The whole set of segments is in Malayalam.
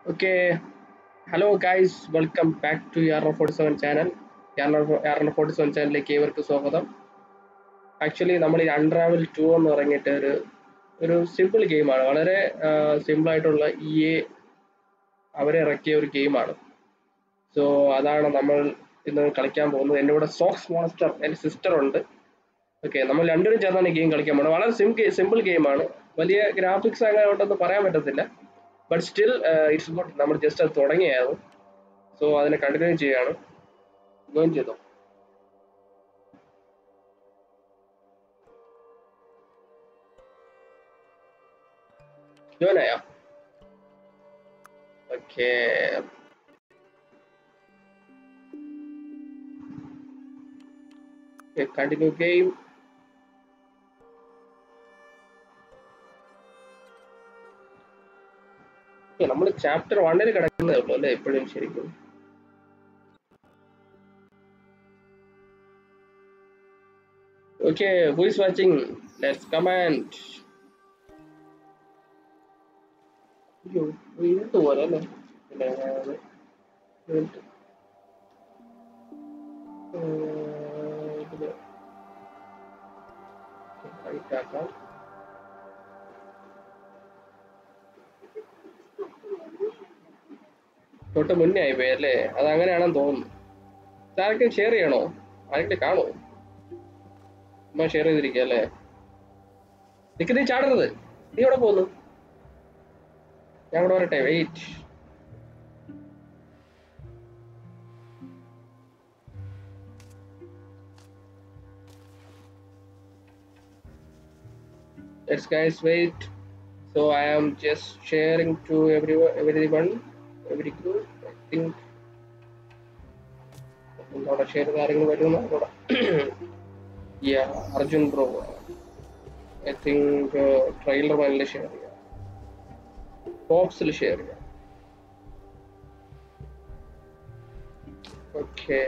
Okay hello guys welcome back to R forty seven channel R forty seven ചാനലിലേക്ക് ഏവർക്ക് സ്വാഗതം ആക്ച്വലി നമ്മൾ ഈ അൺട്രാവൽ ടു എന്ന് പറഞ്ഞിട്ട് ഒരു ഒരു സിമ്പിൾ ഗെയിമാണ് വളരെ സിമ്പിൾ ആയിട്ടുള്ള ഇ എ അവരെ ഇറക്കിയ ഒരു ഗെയിമാണ് സോ അതാണ് നമ്മൾ ഇന്ന് കളിക്കാൻ പോകുന്നത് എൻ്റെ കൂടെ സോക്സ് മോൺസ്റ്റർ എൻ്റെ സിസ്റ്റർ ഉണ്ട് ഓക്കെ നമ്മൾ രണ്ടുപേരും ചേർന്നാണ് ഈ ഗെയിം കളിക്കാൻ പോകുന്നത് വളരെ സിമ്പിൾ സിമ്പിൾ ഗെയിമാണ് വലിയ ഗ്രാഫിക്സ് അങ്ങനെ ഉണ്ടെന്ന് പറയാൻ പറ്റത്തില്ല ബട്ട് സ്റ്റിൽ ഇറ്റ്സ് ഗുഡ് നമ്മൾ ജസ്റ്റ് അത് തുടങ്ങിയായിരുന്നു സോ അതിനെ കണ്ടിന്യൂ ചെയ്യാണ് ജോയിൻ ചെയ്തോ ജോയിൻ ആയോ ഓക്കെ കണ്ടിന്യൂ ഗെയിം നമ്മൾ ചാപ്റ്റർ വണ്ണിൽ കിടക്കുന്നേ ഉള്ളൂ അല്ലേ എപ്പോഴും ശരിക്കും okay who is watching let's command വീട്ട് പോലെ അല്ലേ പിന്നെ ഞാനത് വീട്ട് ഇതില് റൈറ്റ് ആക്കാം തൊട്ട് മുന്നേ ആയി പോയി അല്ലേ അത് അങ്ങനെയാണെന്ന് തോന്നുന്നു ആർക്കും ഷെയർ ചെയ്യണോ ആരെങ്കിലും കാണോ ഉമ്മ ഷെയർ ചെയ്തിരിക്കുക അല്ലേ നിക്ക് നീ ചാടരുത് നീ എവിടെ പോകുന്നു ഞാൻ ഇവിടെ വരട്ടെ wait Let's guys wait. So I am just sharing to everyone, everyone, every group. I think. അവിടെ ഷെയർ ചെയ്ത് ആരെങ്കിലും വരുമെന്ന് അറിഞ്ഞൂടാ yeah Arjun bro I think trailer വനിൽ ഷെയർ ചെയ്യാം ബോക്സിൽ ഷെയർ ചെയ്യാം ഓക്കെ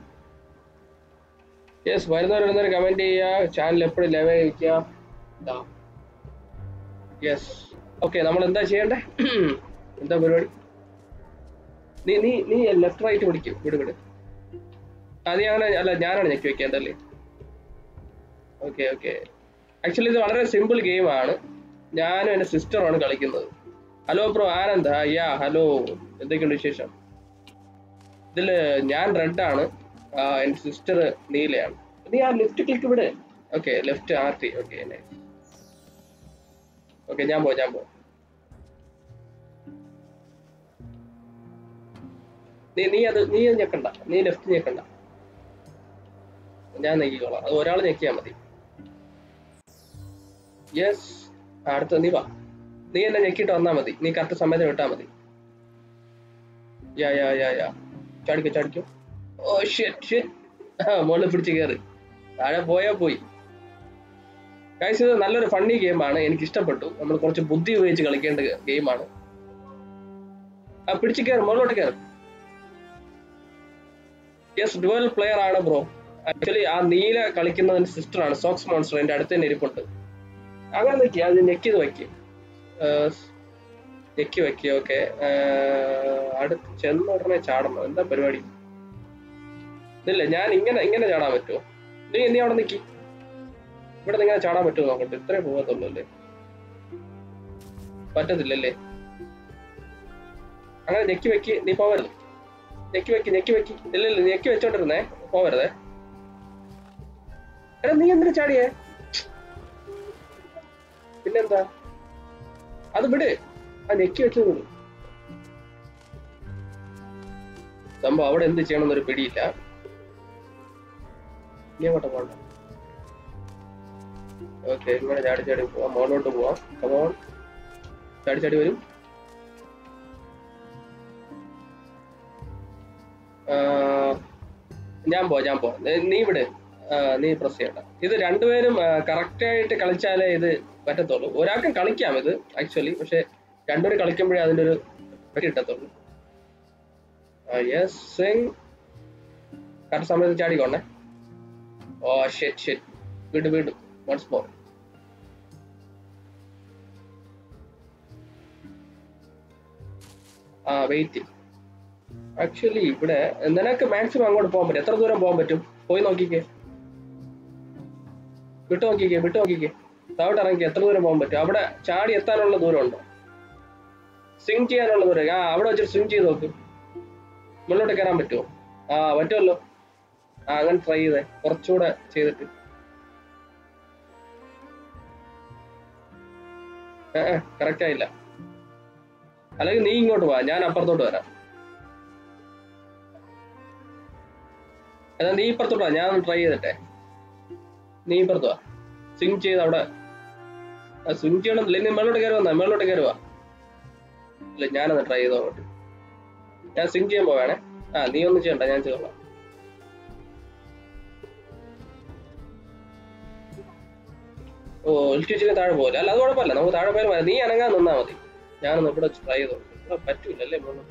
യെസ് വരുന്നവർ വരുന്നവർ കമന്റ് ചെയ്യുക ചാനൽ എപ്പോഴും ലൈവ് ആയിരിക്കുക ഇതാ യെസ് ഓക്കെ നമ്മൾ എന്താ ചെയ്യണ്ടേ എന്താ പരിപാടി നീ നീ നീ ലെഫ്റ്റ് റൈറ്റ് പിടിക്കും വിട് വിട് അത് അങ്ങനെ അല്ല ഞാനാണ് ഞെക്കി വെക്കേണ്ടല്ലേ ഓക്കെ ഓക്കെ ആക്ച്വലി ഇത് വളരെ സിമ്പിൾ ഗെയിമാണ് ഞാനും എൻ്റെ സിസ്റ്ററുമാണ് കളിക്കുന്നത് hello bro Anand yeah hello എന്തൊക്കെയുണ്ട് വിശേഷം ഇതിൽ ഞാൻ റെഡാണ് എൻ്റെ സിസ്റ്റർ നീലയാണ് നീ ആ ലെഫ്റ്റ് ക്ലിക്ക് വിട് okay left R T okay okay ഞാൻ പോ ഞാൻ പോ നീ നീ അത് നീ അത് ഞെക്കണ്ട നീ ലെഫ്റ്റ് ഞെക്കണ്ട ഞാൻ ഞെക്കിക്കോളാം അത് ഒരാൾ ഞെക്കിയാൽ മതി യെസ് അടുത്ത നീ വാ നീ എന്നെ ഞെക്കിയിട്ട് വന്നാൽ മതി നീ കറക്റ്റ് സമയത്ത് വിട്ടാൽ മതി യാ യാ യാ യാ ചാടിക്കോ ചാടിക്കോ ഓ ഷെറ്റ് ഷെറ്റ് മുകളിൽ പിടിച്ച് കയറി താഴെ പോയാ പോയി ഗൈസ് ഇത് നല്ലൊരു ഫണ്ണി ഗെയിമാണ് എനിക്ക് ഇഷ്ടപ്പെട്ടു നമ്മൾ കുറച്ച് ബുദ്ധി ഉപയോഗിച്ച് കളിക്കേണ്ട ഗെയിമാണ് ആ പിടിച്ച് കയറും മുകളിലോട്ട് കയറും യെസ് ഡുവൽ പ്ലെയർ ആണ് ബ്രോ ആക്ച്വലി ആ നീല കളിക്കുന്നതിന്റെ സിസ്റ്റർ ആണ് സോക്സ് മോൺസ്റ്റർ എന്റെ അടുത്ത് തന്നെ ഇരിപ്പുണ്ട് അങ്ങനെ നിൽക്കുക അത് ഞെക്കിത് വെക്കും ഞെക്കി വെക്കുക ഓക്കെ അടുത്ത് ചെന്ന ഉടനെ ചാടണം എന്താ പരിപാടി ഇല്ല ഞാൻ ഇങ്ങനെ ഇങ്ങനെ ചാടാൻ പറ്റുമോ നീ നീ അവിടെ നിൽക്കി ഇവിടെ ഇങ്ങനെ ചാടാൻ പറ്റുമോ നോക്കട്ടെ ഇത്രേ പോകത്തുള്ളൂ അല്ലേ പറ്റത്തില്ലല്ലേ അങ്ങനെ ഞെക്കി വെക്കി നീ പോവരുത് ഞെക്കി വെക്കി ഞെക്കി വെക്കി ഇല്ല ഇല്ല ഞെക്കി വെച്ചോണ്ടിരുന്നേ പോവരുതേ എടാ നീ എന്തിനു ചാടിയേ പിന്നെന്താ അത് വിട് ആ ഞെക്കി വെച്ചത് വിട് സംഭവം അവിടെ എന്ത് ചെയ്യണമെന്നൊരു പിടിയില്ല നീ അങ്ങോട്ട് പോകണ്ട ഓക്കെ ഇങ്ങനെ ചാടി ചാടി പോവാം മോളിലോട്ട് പോവാം കമോൺ ചാടി ചാടി വരും ഞാൻ പോ ഞാൻ പോ നീ വിട് നീ പ്രസ് ചെയ്യണ്ട ഇത് രണ്ടുപേരും കറക്റ്റ് ആയിട്ട് കളിച്ചാലേ ഇത് പറ്റത്തുള്ളൂ ഒരാൾക്കും കളിക്കാം ഇത് ആക്ച്വലി പക്ഷെ രണ്ടുപേരും കളിക്കുമ്പോഴേ അതിൻ്റെ ഒരു കിട്ടത്തുള്ളൂ യെസ് സിംഗ് കറക്റ്റ് സമയത്ത് ചാടിക്കോണ്ടേ ഓ ഷെറ്റ് ഷെറ്റ് വീണ്ടും വീണ്ടും വൺസ് മോർ ആ വെയിറ്റ് ആക്ച്വലി ഇവിടെ നിനക്ക് മാക്സിമം അങ്ങോട്ട് പോകാൻ പറ്റും എത്ര ദൂരം പോകാൻ പറ്റും പോയി നോക്കിക്കേ വിട്ടു നോക്കിക്കേ വിട്ടു നോക്കിക്കേ താവട്ട് ഇറങ്ങി എത്ര ദൂരം പോകാൻ പറ്റും അവിടെ ചാടി എത്താനുള്ള ദൂരം ഉണ്ടോ സ്വിം ചെയ്യാനുള്ള ദൂരം ആ അവിടെ വെച്ചിട്ട് സ്വിം ചെയ്ത് നോക്ക് മുന്നോട്ട് കയറാൻ പറ്റുമോ ആ പറ്റുമല്ലോ ആ അങ്ങനെ ട്രൈ ചെയ്തേ കുറച്ചുകൂടെ ചെയ്തിട്ട് കറക്റ്റ് ആയില്ല അല്ലെങ്കിൽ നീ ഇങ്ങോട്ട് വാ ഞാൻ അപ്പുറത്തോട്ട് വരാം എന്നാ നീ ഇപ്പുറത്തോട്ട് വാ ഞാൻ ട്രൈ ചെയ്തിട്ടെ നീ ഇപ്പുറത്ത് വാ സ്വിം ചെയ്ത് അവിടെ സ്വിം ചെയ്യണം ഇല്ല നീ മേളോട്ട് കയറി വന്നാ മേളോട്ട് കയറി വാ ഇല്ല ഞാനൊന്ന് ട്രൈ ചെയ്തോ അങ്ങോട്ട് ഞാൻ സ്വിം ചെയ്യാൻ പോവാണേ ആ നീ ഒന്നും ചെയ്യണ്ട ഞാൻ ചെയ്തോളാം ഓ ഒലിച്ചു വെച്ചിട്ട് താഴെ പോകില്ല അല്ല അത് കുഴപ്പമില്ല നമുക്ക് താഴെ പോയാലും മതി നീ അനങ്ങാൻ നിന്നാ മതി ഞാനൊന്ന് ഇവിടെ ട്രൈ ചെയ്തോ ഇവിടെ പറ്റൂലല്ലേ മുന്നോട്ട്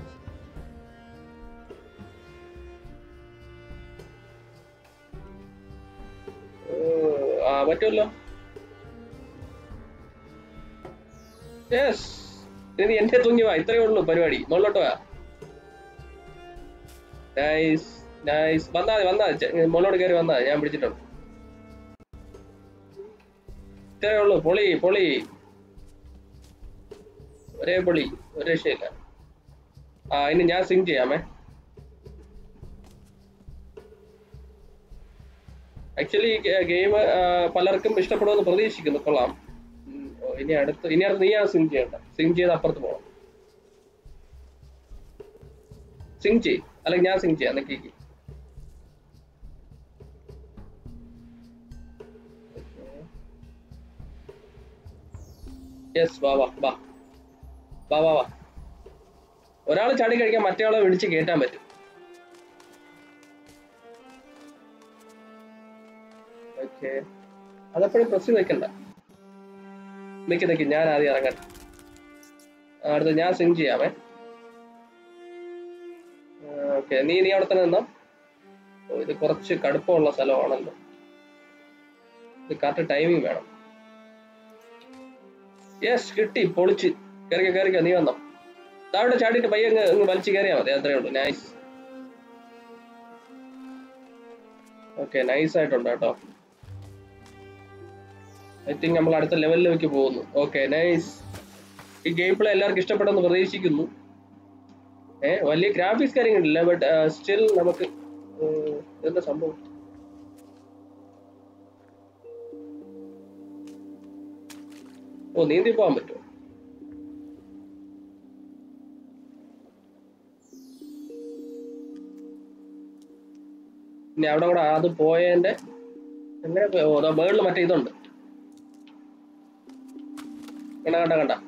ഓ, ആ പറ്റുമല്ലോ യെസ് നീ എന്റെ തൂങ്ങി വാ ഇത്രയേ ഉള്ളൂ പരിപാടി മുകളിലോട്ട് വാ നൈസ് നൈസ് വന്നാ മതി വന്നാ മതി. ചെ- മുകളിലോട്ട് കയറി വന്നാ മതി. ഞാൻ പിടിച്ചിട്ടുണ്ട് ഇത്രയേ ഉള്ളൂ പൊളി പൊളി ഒരേ പൊളി ഒരു രക്ഷയില്ല ആ ഇനി ഞാൻ സിങ് ചെയ്യാമേ ആക്ച്വലി ഗെയിം പലർക്കും ഇഷ്ടപ്പെടുമെന്ന് പ്രതീക്ഷിക്കുന്നു കൊള്ളാം ഉം, ഓ, ഇനി അടുത്ത് ഇനി അടുത്ത് നീയാണ് സിങ് ചെയ്യണ്ട സിങ് ചെയ്ത് അപ്പുറത്ത് പോകണം സിങ് ചെയ് അല്ലെങ്കിൽ ഞാൻ സിങ് ചെയ്യാം നിക്കി യെസ് വാ വാ വാ വാ വാ വാ ഒരാൾ ചാടി കഴിക്കാൻ മറ്റേ ആളെ വിളിച്ച് കയറ്റാൻ പറ്റും ഓക്കെ അതെപ്പോഴും പ്രസ് വെക്കണ്ട നിക്ക് നിക്ക് ഞാൻ ആദ്യം ഇറങ്ങട്ടെ ആ, അടുത്ത ഞാൻ സിങ് ചെയ്യാമേ ഓക്കെ നീ നീ അവിടെ തന്നെ നിന്നോ ഓ ഇത് കുറച്ച് കടുപ്പമുള്ള സ്ഥലമാണല്ലോ ഇത് കറക്റ്റ് ടൈമിംഗ് വേണം യെസ് കിട്ടി പൊളിച്ച് കയറിക്കോ കയറിക്കോ നീ വന്നോ താഴെ ചാടിയിട്ട് പയ്യെ അങ്ങ് അങ്ങ് വലിച്ച് കയറിയാൽ മതി അത്രേ ഉള്ളൂ നൈസ് ഓക്കെ നൈസ് ആയിട്ടുണ്ട് കേട്ടോ ഐ തിങ്ക് നമ്മൾ അടുത്ത ലെവലിലേക്ക് പോകുന്നു ഓക്കെ നൈസ് ഈ ഗെയിം പ്ലേ എല്ലാവർക്കും ഇഷ്ടപ്പെടുമെന്ന് പ്രതീക്ഷിക്കുന്നു ഏ വലിയ ഗ്രാഫിക്സ് കാര്യങ്ങളില്ല ബട്ട് സ്റ്റിൽ നമുക്ക് ഏർ, എന്താ സംഭവം ഓ നീന്തി പോകാൻ പറ്റുമോ ഇനി അവിടെ കൂടെ അത് പോയതിന്റെ എങ്ങനെ പോയി? ഓ അതാ മേളിൽ മറ്റേ ഇതുണ്ട് കണ്ട കണ്ട കണ്ട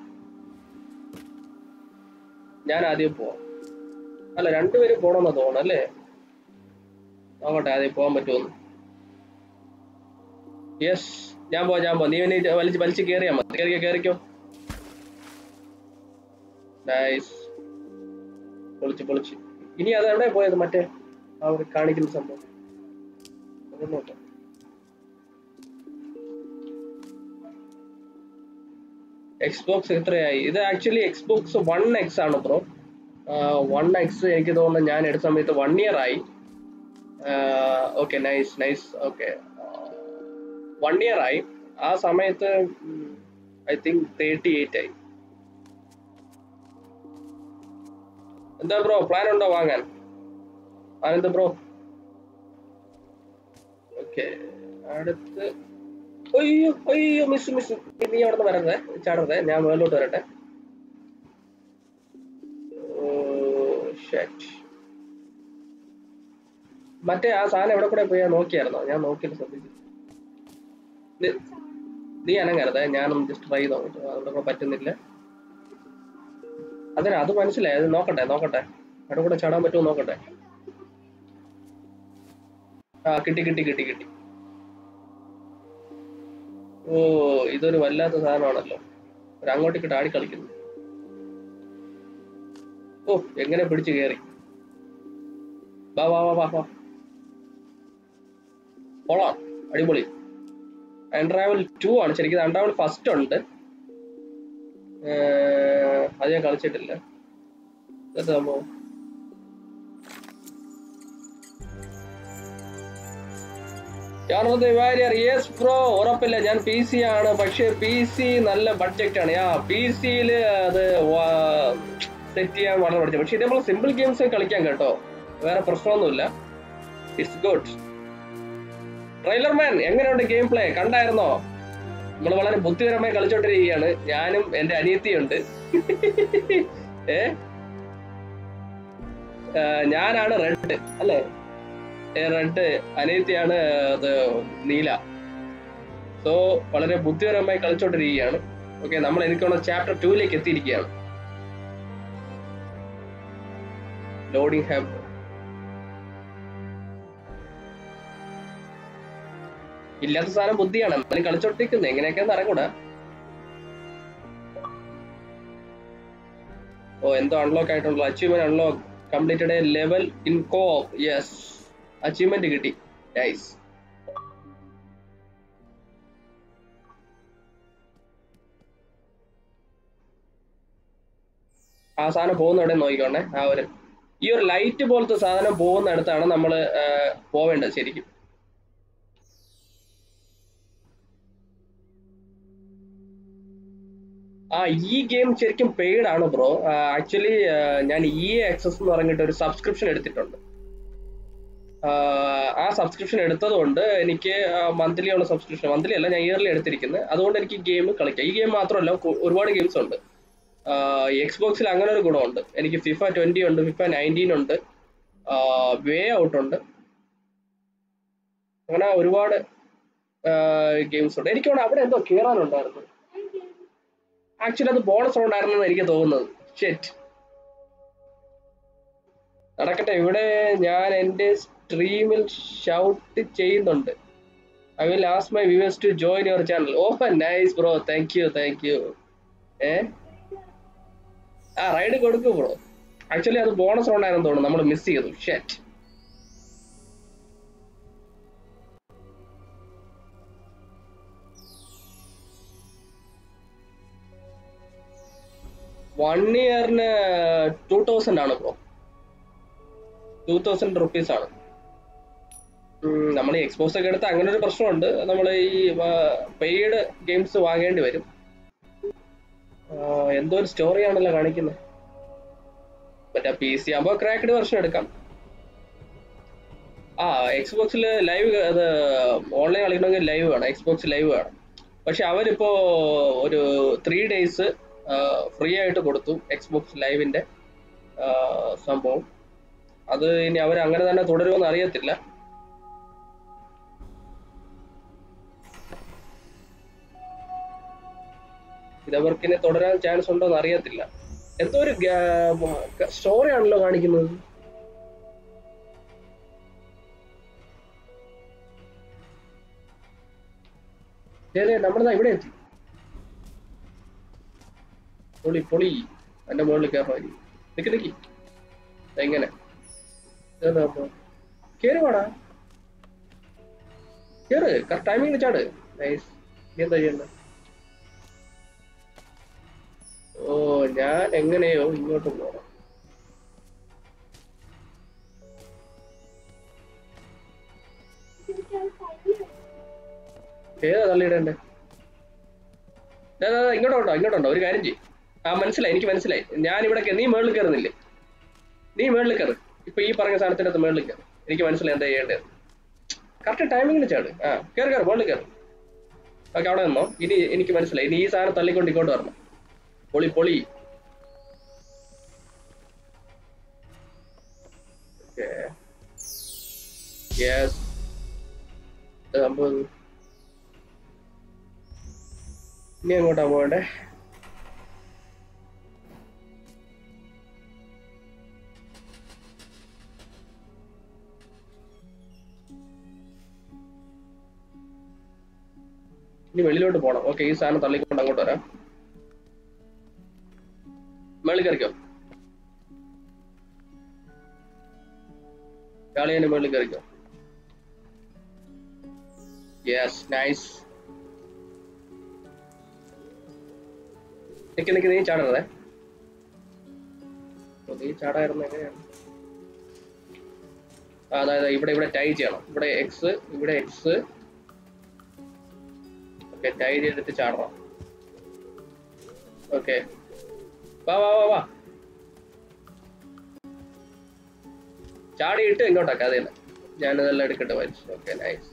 ഞാൻ ആദ്യം പോവാം അല്ല രണ്ടുപേരും പോണമെന്നാ തോന്നുന്നു അല്ലേ നോക്കട്ടെ ആദ്യം പോകാൻ പറ്റുമെന്ന് യെസ് ഞാൻ പോവാം ഞാൻ പോവാം നീ ഇനി വലിച്ച് വലിച്ച് കയറിയാ മതി കയറിക്കോ കയറിക്കോ നൈസ് പൊളിച്ച് പൊളിച്ച് ഇനി അത് എവിടെ പോയത് മറ്റേ ആ ഒരു കാണിക്കുന്ന സംഭവം അതൊന്ന് നോക്കാം എക്സ്ബോക്സ് എത്രയായി ഇത് ആക്ച്വലി എക്സ്ബോക്സ് വൺ എക്സ് ആണ് ബ്രോ വൺ എക്സ് എനിക്ക് തോന്നുന്നു ഞാൻ എടുത്ത സമയത്ത് വൺ ഇയർ ആയി okay nice nice okay one year ആയി ആ സമയത്ത് ഐ തിങ്ക് തേർട്ടി എയ്റ്റ് ആയി എന്താ ബ്രോ പ്ലാൻ ഉണ്ടോ വാങ്ങാൻ ആനന്ദ് ബ്രോ ഓക്കെ അടുത്ത് അയ്യോ അയ്യോ മിസ് മിസ് നീ അവിടെ നിന്ന് വരരുതേ ചാടരുതേ ഞാൻ മുകളിലോട്ട് വരട്ടെ ഓ, shit. മറ്റേ ആ സാധനം എവിടെ കൂടെ പോയാ നോക്കിയായിരുന്നോ ഞാൻ നോക്കിയിട്ട് ശ്രദ്ധിച്ചു നീ- നീ അനങ്ങരുതേ ഞാനൊന്ന് ജസ്റ്റ് ട്രൈ ചെയ്ത് നോക്കിട്ട് അതുകൊണ്ടൊക്കെ പറ്റുന്നില്ല അതിന് അത് മനസ്സിലായി അത് നോക്കട്ടെ നോക്കട്ടെ അവിടെ കൂടെ ചാടാൻ പറ്റുമോ നോക്കട്ടെ ആ കിട്ടി കിട്ടി കിട്ടി കിട്ടി ഓ ഇതൊരു വല്ലാത്ത സാധനമാണല്ലോ ഒരു അങ്ങോട്ടേക്ക് ആടി കളിക്കുന്നു ഓ എങ്ങനെ പിടിച്ചു കയറി വാ വാ വാ വാ വാ കൊള്ളാം അടിപൊളി അൺട്രാവൽ ടു ആണ് ശരിക്കും അൺട്രാവൽ ഫസ്റ്റ് ഉണ്ട് ഏർ, അത് ഞാൻ കളിച്ചിട്ടില്ല എന്താ സംഭവം യെസ് ബ്രോ ഉറപ്പില്ല ഞാൻ പി സി ആണ് പക്ഷെ പി സി നല്ല ബഡ്ജറ്റ് ആണ് യാ പി സിയിൽ അത് സെറ്റ് ചെയ്യാൻ വളരെ പഠിച്ചു പക്ഷെ ഇതേപോലെ സിമ്പിൾ ഗെയിംസ് കളിക്കാൻ കേട്ടോ വേറെ പ്രശ്നമൊന്നുമില്ല ഇറ്റ്സ് ഗുഡ് ട്രെയിലർ മാൻ എങ്ങനെയുണ്ട് ഗെയിം പ്ലേ കണ്ടായിരുന്നോ നമ്മൾ വളരെ ബുദ്ധിപരമായി കളിച്ചോണ്ടിരിക്കുകയാണ് ഞാനും എന്റെ അനിയത്തിയുണ്ട് ഏ ആ, ഞാനാണ് റെഡ് അല്ലേ റെഡ് അനിയത്തിയാണ് അത് നീല സോ വളരെ ബുദ്ധിപരമായി കളിച്ചോണ്ടിരിക്കുകയാണ് ഓക്കെ നമ്മൾ എനിക്കുള്ള ചാപ്റ്റർ ടൂയിലേക്ക് എത്തിയിരിക്കുകയാണ് ലോഡിംഗ് ഹാബ് ഇല്ലാത്ത സാധനം ബുദ്ധിയാണ് എന്നാലും കളിച്ചോണ്ടിരിക്കുന്നത് എങ്ങനെയൊക്കെയാന്ന് അറിഞ്ഞൂടാ ഓ എന്തോ അൺലോക്ക് ആയിട്ടുള്ള achievement unlock completed a level in co yes achievement കിട്ടി നൈസ് ആ സാധനം പോകുന്ന എവിടെ നോക്കിക്കോണേ ആ ഒരു ഈ ഒരു ലൈറ്റ് പോലത്തെ സാധനം പോകുന്ന അടുത്താണ് നമ്മൾ പോവേണ്ടത് ശരിക്കും ആ ഈ ഗെയിം ശരിക്കും പെയ്ഡ് ആണ് ബ്രോ ആക്ച്വലി ഞാൻ ഇ ആക്സസ് എന്ന് പറഞ്ഞിട്ട് ഒരു സബ്സ്ക്രിപ്ഷൻ എടുത്തിട്ടുണ്ട് ആഹ് ആ സബ്സ്ക്രിപ്ഷൻ എടുത്തത് കൊണ്ട് എനിക്ക് മന്ത്ലി ഉള്ള സബ്സ്ക്രിപ്ഷൻ മന്ത്ലി അല്ല ഞാൻ ഇയർലി എടുത്തിരിക്കുന്നത് അതുകൊണ്ട് എനിക്ക് ഗെയിം കളിക്കാം ഈ ഗെയിം മാത്രമല്ല കു- ഒരുപാട് ഗെയിംസ് ഉണ്ട് എക്സ് ബോക്സിൽ അങ്ങനെ ഒരു ഗുണമുണ്ട് എനിക്ക് ഫിഫ ട്വന്റി ഉണ്ട് ഫിഫ നയൻറ്റീൻ ഉണ്ട് വേ ഔട്ട് ഉണ്ട് അങ്ങനെ ഒരുപാട് ഗെയിംസ് ഉണ്ട് എനിക്ക് തോന്നുന്നു അവിടെ എന്തോ കയറാനുണ്ടായിരുന്നു ആക്ച്വലി അത് ബോണസ് ഉണ്ടായിരുന്നെന്ന് എനിക്ക് തോന്നുന്നത് ഷെറ്റ് നടക്കട്ടെ ഇവിടെ ഞാൻ എൻ്റെ സ്ട്രീമിൽ ഷൗട്ട് ചെയ്യുന്നുണ്ട് I will ask my viewers to join your channel oh nice bro thank you thank you ഏ ആ റൈഡ് കൊടുക്കും ബ്രോ ആക്ച്വലി അത് ബോണസ് ഉണ്ടായിരുന്നു തോന്നുന്നു നമ്മൾ മിസ് ചെയ്തു ഷെറ്റ് വൺ ഇയറിന് ടൂ തൗസൻഡ് ആണ് ബ്രോ ടൂ തൗസൻഡ് റുപ്പീസ് ആണ് നമ്മൾ ഈ എക്സ്പോസ് ഒക്കെ എടുത്ത് അങ്ങനെ ഒരു പ്രശ്നമുണ്ട് നമ്മൾ ഈ പെയ്ഡ് ഗെയിംസ് വാങ്ങേണ്ടി വരും ആ, എന്തോ ഒരു സ്റ്റോറി ആണല്ലോ കാണിക്കുന്നത് മറ്റേ പി സി ആകുമ്പോൾ ക്രാക്ഡ് വെർഷൻ എടുക്കാം ആ എക്സ്ബോക്സിൽ ലൈവ് അത് ഓൺലൈൻ കളിക്കണമെങ്കിൽ ലൈവ് വേണം എക്സ്ബോക്സ് ലൈവ് വേണം പക്ഷെ അവരിപ്പോ ഒരു ത്രീ ഡേയ്സ് ഫ്രീ ആയിട്ട് കൊടുത്തു എക്സ്ബോക്സ് ലൈവിന്റെ സംഭവം അത് ഇനി അവർ അങ്ങനെ തന്നെ തുടരുമെന്ന് അറിയത്തില്ല ഇതവർക്ക് ഇനി തുടരാൻ ചാൻസ് ഉണ്ടോ എന്ന് അറിയത്തില്ല എന്തോ ഒരു സ്റ്റോറി ആണല്ലോ കാണിക്കുന്നത് നമ്മുടെ ഇവിടെ എത്തി പൊളി പൊളി എന്റെ മുകളിൽ കയറാൻ നിക്ക് നിക്ക് എങ്ങനെ കേറി വാടാ കേറ് കറക്റ്റ് ടൈമിംഗ് ചാട് നൈസ് നീ എന്താ ചെയ്യണ്ട ഓ ഞാൻ എങ്ങനെയോ ഇങ്ങോട്ട് പോണം ഏതാ തള്ളിയിടണ്ടേ ദാ, ദാ, ദാ, ഇങ്ങോട്ടുണ്ടോ ഇങ്ങോട്ടുണ്ടോ ഒരു കാര്യം ചെയ്യും ആ മനസ്സിലായി എനിക്ക് മനസ്സിലായി ഞാൻ ഇവിടെ കേ- നീ മേളിൽ കയറുന്നില്ലേ നീ മേളിൽ കയറ് ഇപ്പൊ ഈ പറഞ്ഞ സാധനത്തിന്റെ അകത്ത് മേളിൽ കയറ് എനിക്ക് മനസ്സിലായി എന്താ ചെയ്യേണ്ടത് കറക്റ്റ് ടൈമിങ്ങിൽ ചാട് ആ കയറി കയറി മേളിൽ കയറി ഓക്കെ അവിടെ നിന്നോ ഇനി എനിക്ക് മനസ്സിലായി ഇനി ഈ സാധനം തള്ളിക്കൊണ്ട് ഇങ്ങോട്ട് വരണം പൊളി പൊളി യെസ് സംഭവം ഇനി എങ്ങോട്ടാ പോകണ്ടേ ഇനി വെളിയിലോട്ട് പോണം ഓക്കെ ഈ സാധനം തള്ളിക്കൊണ്ട് അങ്ങോട്ട് വരാം മേളിൽ കയറിക്കോ കാളിയന്റെ മേളിൽ കയറിക്കോ യെസ് നൈസ് നിക്ക് നിക്ക് നീ ചാടരുതേ ഓ, നീ ചാടായിരുന്നു എങ്ങനെയാണ് ആ, അതായത് ഇവിടെ ഇവിടെ ടൈ ചെയ്യണം ഇവിടെ എക്സ് ഇവിടെ എക്സ് ഓക്കെ ടൈ ചെയ്തിട്ട് ചാടണം ഓക്കെ വാ വാ വാ വാ ചാടിയിട്ട് ഇങ്ങോട്ടാക്കാം അത് തന്നെ ഞാനിതെല്ലാം എടുക്കട്ടെ വലിച്ചു ഓക്കെ നൈസ്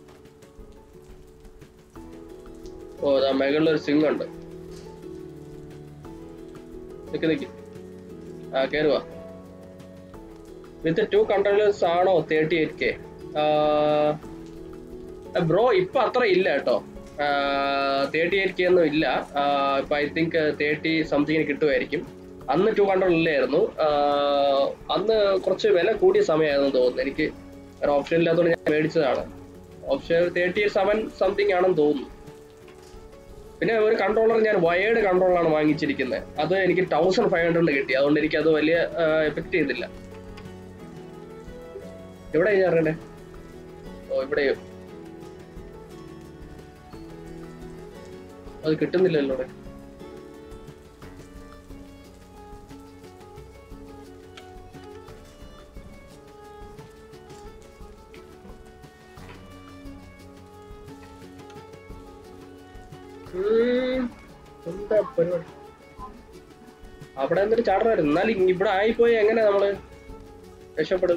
ഓ അതാ മുകളിൽ ഒരു സിംഗ് ഉണ്ട് നിക്ക് നിക്ക് ആ കേറുവാ വിത്ത് ടു കൺട്രോളേഴ്സ് ആണോ തേർട്ടി എയ്റ്റ് കെ ബ്രോ ഇപ്പൊ അത്ര ഇല്ല കേട്ടോ തേർട്ടി എയ്റ്റ് കെ ഒന്നും ഇല്ല ആഹ് ഇപ്പൊ ഐ തിങ്ക് തേർട്ടി സംതിങ്ങിന് കിട്ടുമായിരിക്കും അന്ന് ടു ഹൺഡ്രഡ് ഇല്ലായിരുന്നു ആഹ് അന്ന് കുറച്ച് വില കൂടിയ സമയമായിരുന്നു തോന്നുന്നു എനിക്ക് ഒരു ഓപ്ഷൻ ഇല്ലാത്തതുകൊണ്ട് ഞാൻ മേടിച്ചതാണ് ഓപ്ഷൻ തേർട്ടി സെവൻ സംതിങ് ആണെന്ന് തോന്നുന്നു പിന്നെ ഒരു കൺട്രോളർ ഞാൻ വയേർഡ് കൺട്രോളറാണ് വാങ്ങിച്ചിരിക്കുന്നത് അത് എനിക്ക് തൗസൻഡ് ഫൈവ് ഹൺഡ്രഡ് കിട്ടി അതുകൊണ്ട് എനിക്ക് അത് വലിയ എഫക്ട് ചെയ്തില്ല എവിടെ ഞാൻ ഇറങ്ങണ്ടേ ഓ ഇവിടെയോ അത് കിട്ടുന്നില്ലല്ലോ ഇവിടെ ഉം, എന്താ പരിപാടി അവിടെ എന്നിട്ട് ചാടണമായിരുന്നു എന്നാലും ഇങ്ങ് ഇവിടെ ആയിപ്പോയി എങ്ങനെ നമ്മള് രക്ഷപ്പെടും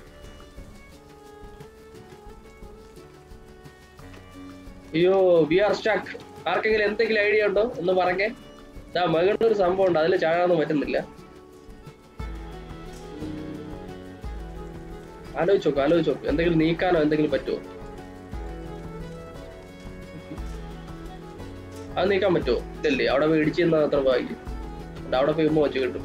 അയ്യോ വി ആർ സ്റ്റക്ക് ആർക്കെങ്കിലും എന്തെങ്കിലും ഐഡിയ ഉണ്ടോ ഒന്ന് പറഞ്ഞേ ഇതാ മകളുടെ ഒരു സംഭവം ഉണ്ട് അതിൽ ചാടാനൊന്നും പറ്റുന്നില്ല ആലോചിച്ച് നോക്ക് ആലോചിച്ച് നോക്ക് എന്തെങ്കിലും നീക്കാനോ എന്തെങ്കിലും പറ്റുമോ അത് നീക്കാൻ പറ്റുമോ ഇല്ലല്ലേ അവിടെ മേടിച്ചു തന്നാൽ അത്ര ഭാഗ്യം അതുകൊണ്ട് അവിടെ പോയി ഉമ്മ വെച്ച് കിട്ടും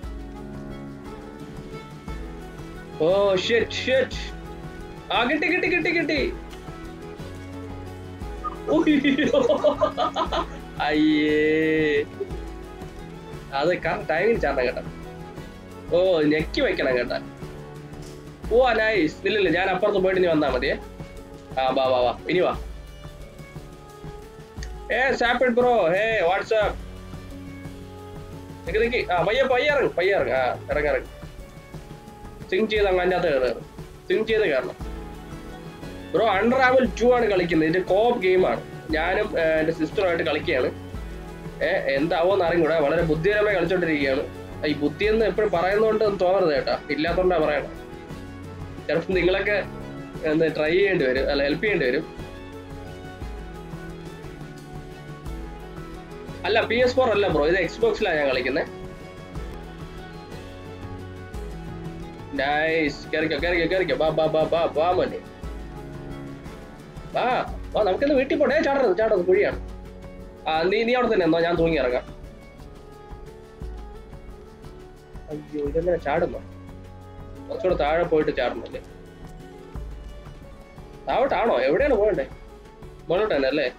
ഓ ഷെറ്റ് ഷെറ്റ് ആ കിട്ടി കിട്ടി കിട്ടി കിട്ടി ഉയ്യോ. അയ്യേ അത് കറക്റ്റ് ടൈമിൽ ചാടണം കേട്ടോ ഓ ഞെക്കി വെക്കണം കേട്ടാ ഓ നൈസ് ഇല്ലില്ല ഞാൻ അപ്പുറത്ത് പോയിട്ട് നീ വന്നാ മതിയേ ആ വാ വാ വാ ഇനി വാ ഏ സാപ്പിഡ് ബ്രോ ഹേ വാട്സാപ്പ് നിക്ക് നിക്ക് ആ പയ്യെ പയ്യെ ഇറങ്ങ് പയ്യെ ഇറങ്ങ് ആ ഇറങ്ങ് ഇറങ്ങ് സിങ് ചെയ്ത് അങ്ങ് അതിൻ്റെ അകത്ത് കയറി സിങ് ചെയ്ത് കയറണം ബ്രോ അൺറാവൽ ടു ആണ് കളിക്കുന്നത് ഇത് കോപ്പ് ഗെയിമാണ് ഞാനും ഏ, എൻ്റെ സിസ്റ്ററുമായിട്ട് കളിക്കുകയാണ് ഏഹ് എന്താവോന്ന് അറിഞ്ഞൂടാ വളരെ ബുദ്ധിപരമായി കളിച്ചോണ്ടിരിക്കുകയാണ് ഈ ബുദ്ധി എന്ന് എപ്പോഴും പറയുന്നതുകൊണ്ട് ഒന്നും തോന്നരുത് കേട്ടാ ഇല്ലാത്തോണ്ടാ പറയണം ചിലപ്പോൾ നിങ്ങളൊക്കെ എന്താ ട്രൈ ചെയ്യേണ്ടി വരും അല്ല ഹെൽപ്പ് ചെയ്യേണ്ടി വരും അല്ല പി എസ് ഫോർ അല്ല ബ്രോ ഇത് എക്സ്ബോക്സിലാണ് ഞാൻ കളിക്കുന്നത് നൈസ് കയറിക്കോ കയറിക്കോ കയറിക്കോ ബാ ബാ ബാ ബാ ബാ മോനെ ബാ വാ നമുക്കിന്ന് വീട്ടിൽ പോട്ടെ ചാടരുത് ചാടരുത് കുഴിയാണ് ആ നീ നീ അവിടെ തന്നെ എന്നോ ഞാൻ തൂങ്ങി ഇറങ്ങാം അയ്യോ ഇതെങ്ങനെ ചാടുന്നോ കുറച്ചുകൂടെ താഴെ പോയിട്ട് ചാടണല്ലേ താവട്ടാണോ എവിടെയാണ് പോകണ്ടേ മുകളിലോട്ട് തന്നെ അല്ലേ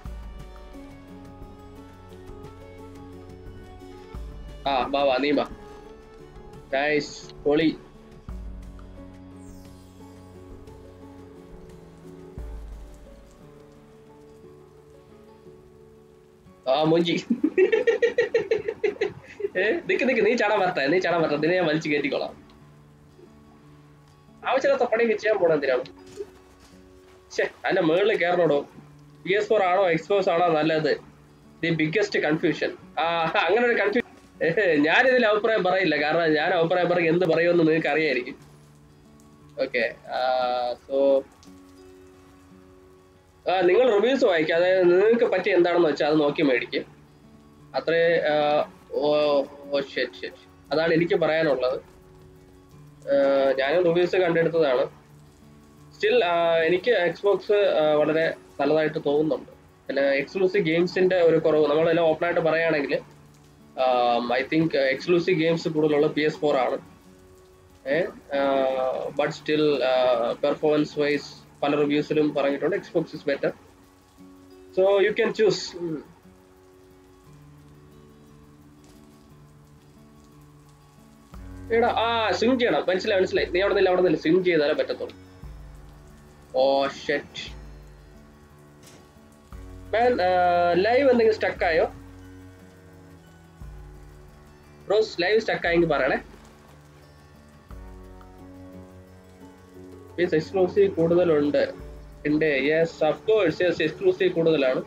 ആ വാ വാ നീ വാ നൈസ് പൊളി ആ മൂഞ്ചി ഏ നിക്ക് നിക്ക് നീ ചാടാൻ വരട്ടെ നീ ചാടാൻ വരട്ടെ നിന്നെ ഞാൻ വലിച്ചു കയറ്റിക്കോളാം ആവശ്യമില്ലാത്ത പണിയൊക്കെ ചെയ്യാൻ പോണ എന്തിനാണ് ഛേ അതിന്റെ മുകളിൽ കയറണോടോ പി എസ് ഫോർ ആണോ എക്സ്പോസ് ആണോ നല്ലത് ദി ബിഗ്ഗസ്റ്റ് കൺഫ്യൂഷൻ ആ അങ്ങനെ ഒരു കൺഫ്യൂഷൻ ഞാനിതിൽ അഭിപ്രായം പറയില്ല കാരണം ഞാൻ അഭിപ്രായം പറയും എന്ത് പറയുമെന്ന് നിങ്ങൾക്ക് അറിയായിരിക്കും ഓക്കെ സോ ആ നിങ്ങൾ റിവ്യൂസ് വായിക്കുക അതായത് നിങ്ങൾക്ക് പറ്റിയ എന്താണെന്ന് വെച്ചാൽ അത് നോക്കി മേടിക്കും അത്രേ ആ, ഓ ഓ ശരി ശരി അതാണ് എനിക്ക് പറയാനുള്ളത് ആ, ഞാനും റിവ്യൂസ് കണ്ടെടുത്തതാണ് സ്റ്റിൽ എനിക്ക് എക്സ്ബോക്സ് വളരെ നല്ലതായിട്ട് തോന്നുന്നുണ്ട് പിന്നെ എക്സ്ക്ലൂസീവ് ഗെയിംസിന്റെ ഒരു കുറവ് നമ്മളെല്ലാം ഓപ്പൺ ആയിട്ട് പറയുകയാണെങ്കിൽ ഐ തിങ്ക് എക്സ്ക്ലൂസീവ് ഗെയിംസ് കൂടുതലുള്ള പി എസ് ഫോർ ആണ് ബട്ട് സ്റ്റിൽ പെർഫോമൻസ് വൈസ് പല റിവ്യൂസിലും പറഞ്ഞിട്ടുണ്ട് Xbox is better so you can choose എടാ ആ സ്വിം ചെയ്യണം മനസ്സിലായി മനസ്സിലായി നീ അവിടെ നിന്നില്ല അവിടെ നിന്നില്ല സ്വിം ചെയ്താലേ പറ്റത്തുള്ളൂ ഓ ഷെറ്റ് മാൻ ലൈവ് എന്തെങ്കിലും സ്റ്റക്ക് ആയോ ബ്രോസ് ലൈവ് സ്റ്റക്ക് ആയെങ്കിൽ പറയണേ പീസ് എക്സ്ക്ലൂസീവ് കൂടുതലുണ്ട് ഉണ്ട് yes of course yes exclusive കൂടുതലാണ്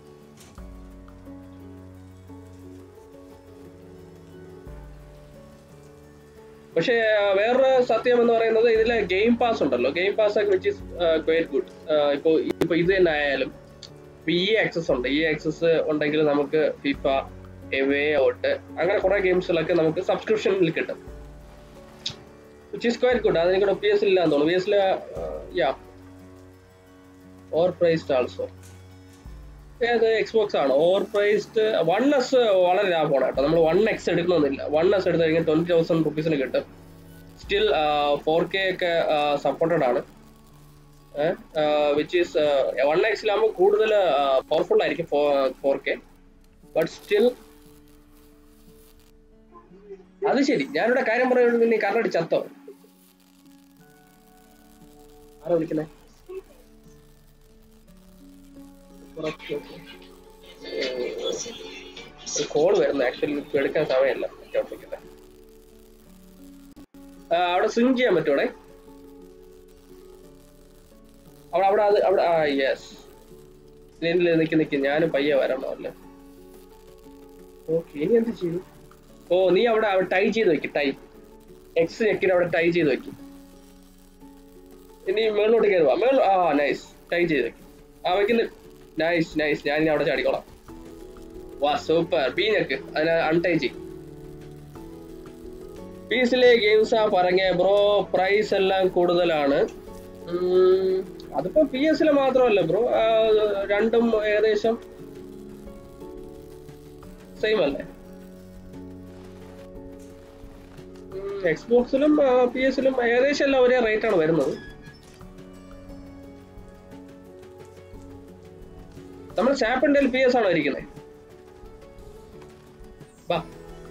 പക്ഷേ ആ, വേറൊരു സത്യം എന്ന് പറയുന്നത് ഇതിലെ ഗെയിം പാസ് ഉണ്ടല്ലോ ഗെയിം പാസ് ഒക്കെ വിച്ച് ഇസ് ക്വയറ്റ് ഗുഡ് ഇപ്പോൾ ഇപ്പോൾ ഇത് തന്നെ ആയാലും ഇ ആക്സസ് ഉണ്ട് ഇ ആക്സസ് ഉണ്ടെങ്കിൽ നമുക്ക് ഫിഫ എവേ ഔട്ട് അങ്ങനെ കുറെ ഗെയിംസുകളൊക്കെ നമുക്ക് സബ്സ്ക്രിപ്ഷനിൽ കിട്ടും വിച്ച് ഇസ് ക്വയറ്റ് ഗുഡ് അതിനെ കൂടെ പി എസ് ഇല്ലാന്ന് തോന്നുന്നു പി എസിൽ യാ ഓവർ പ്രൈസ്ഡ് ആൾസോ ഏത് എക്സ്ബോക്സ് ആണ് ഓവർ പ്രൈസ്ഡ് വൺ എസ് വളരെ ലാഭമാണ് കേട്ടോ നമ്മൾ വൺ എക്സ് എടുക്കണമെന്നില്ല വൺ എസ് എടുത്ത് കഴിഞ്ഞാൽ ട്വന്റി തൗസൻഡ് റുപ്പീസിന് കിട്ടും സ്റ്റിൽ ഫോർ കെ ഒക്കെ സപ്പോർട്ടഡ് ആണ് വിച്ച് ഈസ് വൺ എക്സിലാകുമ്പോൾ കൂടുതൽ പവർഫുൾ ആയിരിക്കും ഫോർ കെ ബട്ട് സ്റ്റിൽ അത് ശരി ഞാനിവിടെ കാര്യം പറയുന്നത് നീ കറണ്ട് ചത്തോ ആരാ വിളിക്കുന്നേ കോൾ വരുന്നു ആക്ച്വലി എടുക്കാൻ സമയമല്ല വിളിക്കുന്നത് അവിടെ സ്വിം ചെയ്യാൻ പറ്റൂടെ അവിടെ അവിടെ അത് അവിടെ ആ യെസ് സ്ക്രീനിൽ നിൽക്കി നിൽക്കി ഞാനും പയ്യെ വരണോ അല്ലേ ഓക്കെ ഇനി എന്ത് ചെയ്യും ഓ നീ അവിടെ അവിടെ ടൈ ചെയ്ത് വെക്ക് ടൈ എക്സ് ഞെക്കിന് അവിടെ ടൈ ചെയ്ത് വെക്കും ഇനി മേളിലോട്ട് കയറുക മേൾ ആ നൈസ് ടൈ ചെയ്ത് വെക്കും ആ വെക്കുന്ന നൈസ് നൈസ് ഞാൻ ഇനി അവിടെ ചാടിക്കോളാം വാ സൂപ്പർ പീ ഞെക്ക് അതിനെ അൺടൈ ചെയ്യും പീസിലെ ഗെയിംസ് ആ പറഞ്ഞ ബ്രോ പ്രൈസ് എല്ലാം കൂടുതലാണ് ഉം, അതിപ്പോ പി എസിലെ മാത്രമല്ല ബ്രോ രണ്ടും ഏകദേശം സെയിം അല്ലേ എക്സ്ബോക്സിലും പി എസിലും ഏകദേശം എല്ലാം ഒരേ റേറ്റ് ആണ് വരുന്നത് നമ്മൾ സാപ്പിന്റെ പി എസ് ആണോ ഇരിക്കുന്നത് വാ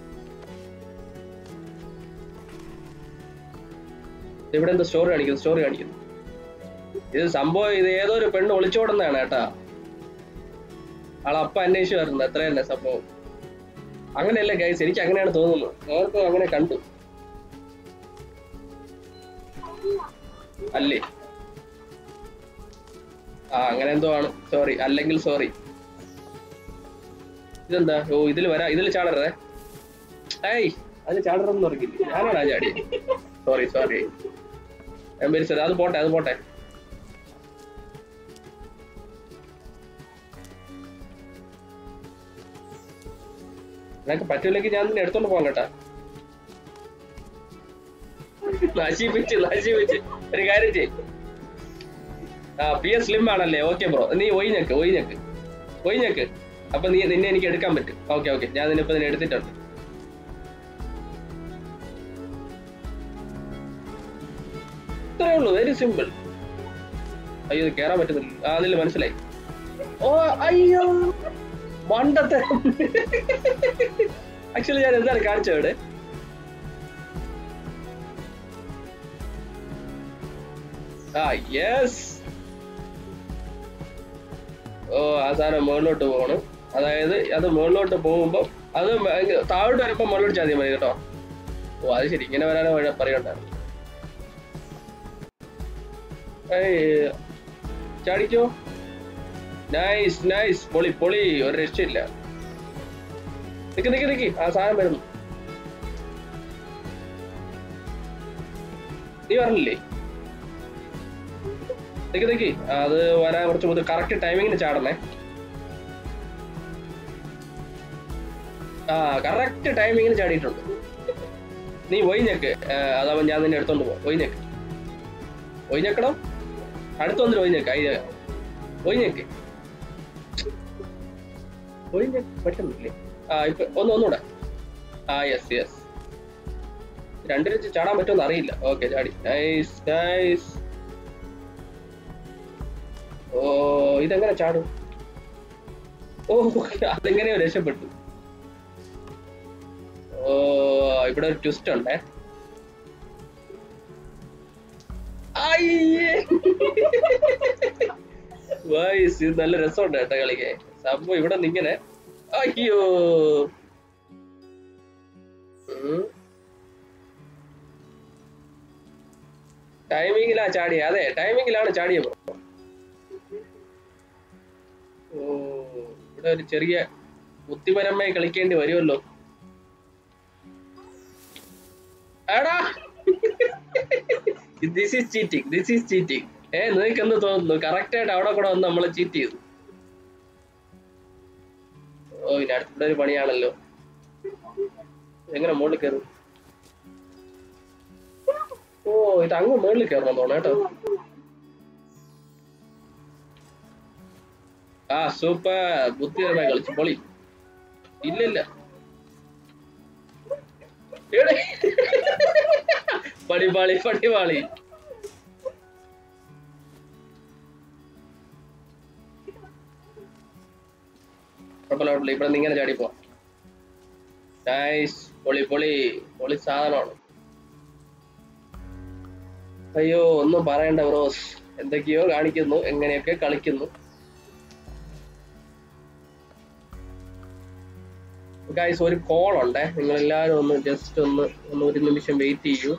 ഇവിടെ എന്താ സ്റ്റോറി കാണിക്കുന്നു സ്റ്റോറി കാണിക്കുന്നു ഇത് സംഭവം ഇത് ഏതോ ഒരു പെണ്ണ് ഒളിച്ചോടുന്നതാണ് കേട്ടാ ആളപ്പ അന്വേഷിച്ചു വരുന്നത് എത്ര തന്നെ സംഭവം അങ്ങനെയല്ല ഗൈസ് എനിക്ക് അങ്ങനെയാണ് തോന്നുന്നത് നേരത്തെ അങ്ങനെ കണ്ടു അല്ലേ ആ അങ്ങനെ എന്തോ ആണ് സോറി അല്ലെങ്കിൽ സോറി ഇതെന്താ ഓ ഇതിൽ വരാ ഇതിൽ ചാടരുതേ ഏയ് അതിൽ ചാടരുതെന്ന് പറഞ്ഞില്ല ഞാനാണ് ആ ചാടി സോറി സോറി എംബരിസർ അത് പോട്ടെ അത് പോട്ടെ നിനക്ക് പറ്റൂലെങ്കിൽ ഞാൻ നിന്നെ എടുത്തോണ്ട് പോകാം കേട്ടാ നശിപ്പിച്ച് നശിപ്പിച്ച് ഒരു കാര്യം ചെയ് ആ പി എസ് സ്ലിം ആണല്ലേ ഓക്കെ ബ്രോ നീ ഒയിഞ്ഞക്ക് ഒയിഞ്ഞക്ക് ഒയിഞ്ഞക്ക് അപ്പൊ നീ നിന്നെ എനിക്ക് എടുക്കാൻ പറ്റും ഓക്കെ ഓക്കെ ഞാൻ നിന്നെ ഇപ്പൊ നിന്നെ എടുത്തിട്ടുണ്ട് ഇത്രേ ഉള്ളൂ വെരി സിമ്പിൾ അയ്യോ ഇത് കേറാൻ പറ്റുന്നില്ല ആ അതിൽ മനസ്സിലായി ഓ അയ്യോ മണ്ടത്തെ ആക്ച്വലി ഞാൻ എന്താണ് കാണിച്ചത് ഇവിടെ ആ യെസ് ഓ ആ സാധനം മുകളിലോട്ട് പോകണം അതായത് അത് മുകളിലോട്ട് പോകുമ്പോൾ അത് മ- താഴോട്ട് വരുമ്പോൾ മുകളിലോട്ട് ചാതിയാൽ മതി കേട്ടോ ഓ അത് ശരി ഇങ്ങനെ വരാനോ വഴി പറയണ്ടായിരുന്നു ഏയ് ചാടിക്കോ നൈസ് നൈസ് പൊളി പൊളി ഒരു രക്ഷയില്ല നിക്ക് നിക്ക് നിക്ക് ആ സാധനം വരുന്നു നീ പറഞ്ഞില്ലേ നിക്ക് നിക്ക് അത് വരാൻ കുറച്ച് മുതൽ കറക്റ്റ് ടൈമിങ്ങിന് ചാടണേ ആ കറക്റ്റ് ടൈമിങ്ങിന് ചാടിയിട്ടുണ്ട് നീ ഒയിഞ്ഞക്ക് അതാവുമ്പോ ഞാൻ നിന്നെ എടുത്തോണ്ട് പോവാം ഒയിഞ്ഞക്ക് ഒയിഞ്ഞക്കണം അടുത്ത് വന്നിട്ട് ഒയിഞ്ഞക്ക് അയ്യ ഒയിഞ്ഞക്ക് ഒയിഞ്ഞക്ക് പറ്റുന്നില്ലേ ആ ഇപ്പൊ ഒന്ന് ഒന്നുകൂടെ ആ യെസ് യെസ് രണ്ടു വെച്ച് ചാടാൻ പറ്റുമെന്ന് അറിയില്ല ഓക്കെ ചാടി നൈസ് നൈസ് ഓ ഇതെങ്ങനെ ചാടും ഓ അതെങ്ങനെയോ രക്ഷപ്പെട്ടു ഓ ഇവിടെ ഒരു ട്വിസ്റ്റ് ഉണ്ടേ അയ്യേ വൈസ് ഇത് നല്ല രസമുണ്ട് കേട്ടോ കളിക്കാൻ സംഭവം ഇവിടെ നിന്ന് ഇങ്ങനെ അയ്യോ ഉം. ടൈമിങ്ങിലാ ചാടിയ അതെ ടൈമിങ്ങിലാണ് ചാടിയ ബ്രോ ഓ ഇവിടെ ഒരു ചെറിയ ബുദ്ധിപരമായി കളിക്കേണ്ടി വരുമല്ലോ എടാ this is cheating this is cheating ഏ നിനക്ക് എന്ത് തോന്നുന്നു കറക്റ്റ് ആയിട്ട് അവിടെ കൂടെ വന്ന് നമ്മളെ ചീറ്റ് ചെയ്തു ഓ ഇനി അടുത്ത ഒരു പണിയാണല്ലോ എങ്ങനെ മുകളിൽ കയറും ഓ ഇത് അങ്ങ് മുകളിൽ കയറണം തോന്നണം കേട്ടോ ആ സൂപ്പർ ബുദ്ധിപരമായി കളിച്ചു പൊളി ഇല്ല ഇല്ല എടേ. പടിപാളി പടിപാളി കുഴപ്പമില്ല കുഴപ്പമില്ല ഇവിടെ നിന്ന് ഇങ്ങനെ ചാടിപ്പോ നൈസ് പൊളി പൊളി പൊളി സാധനമാണ് അയ്യോ ഒന്നും പറയണ്ട ബ്രോസ് എന്തൊക്കെയോ കാണിക്കുന്നു എങ്ങനെയൊക്കെ കളിക്കുന്നു ഗൈസ് ഒരു കോൾ ഉണ്ടേ നിങ്ങൾ എല്ലാവരും ഒന്ന് ജസ്റ്റ് ഒന്ന് ഒന്ന് ഒരു നിമിഷം വെയിറ്റ് ചെയ്യൂ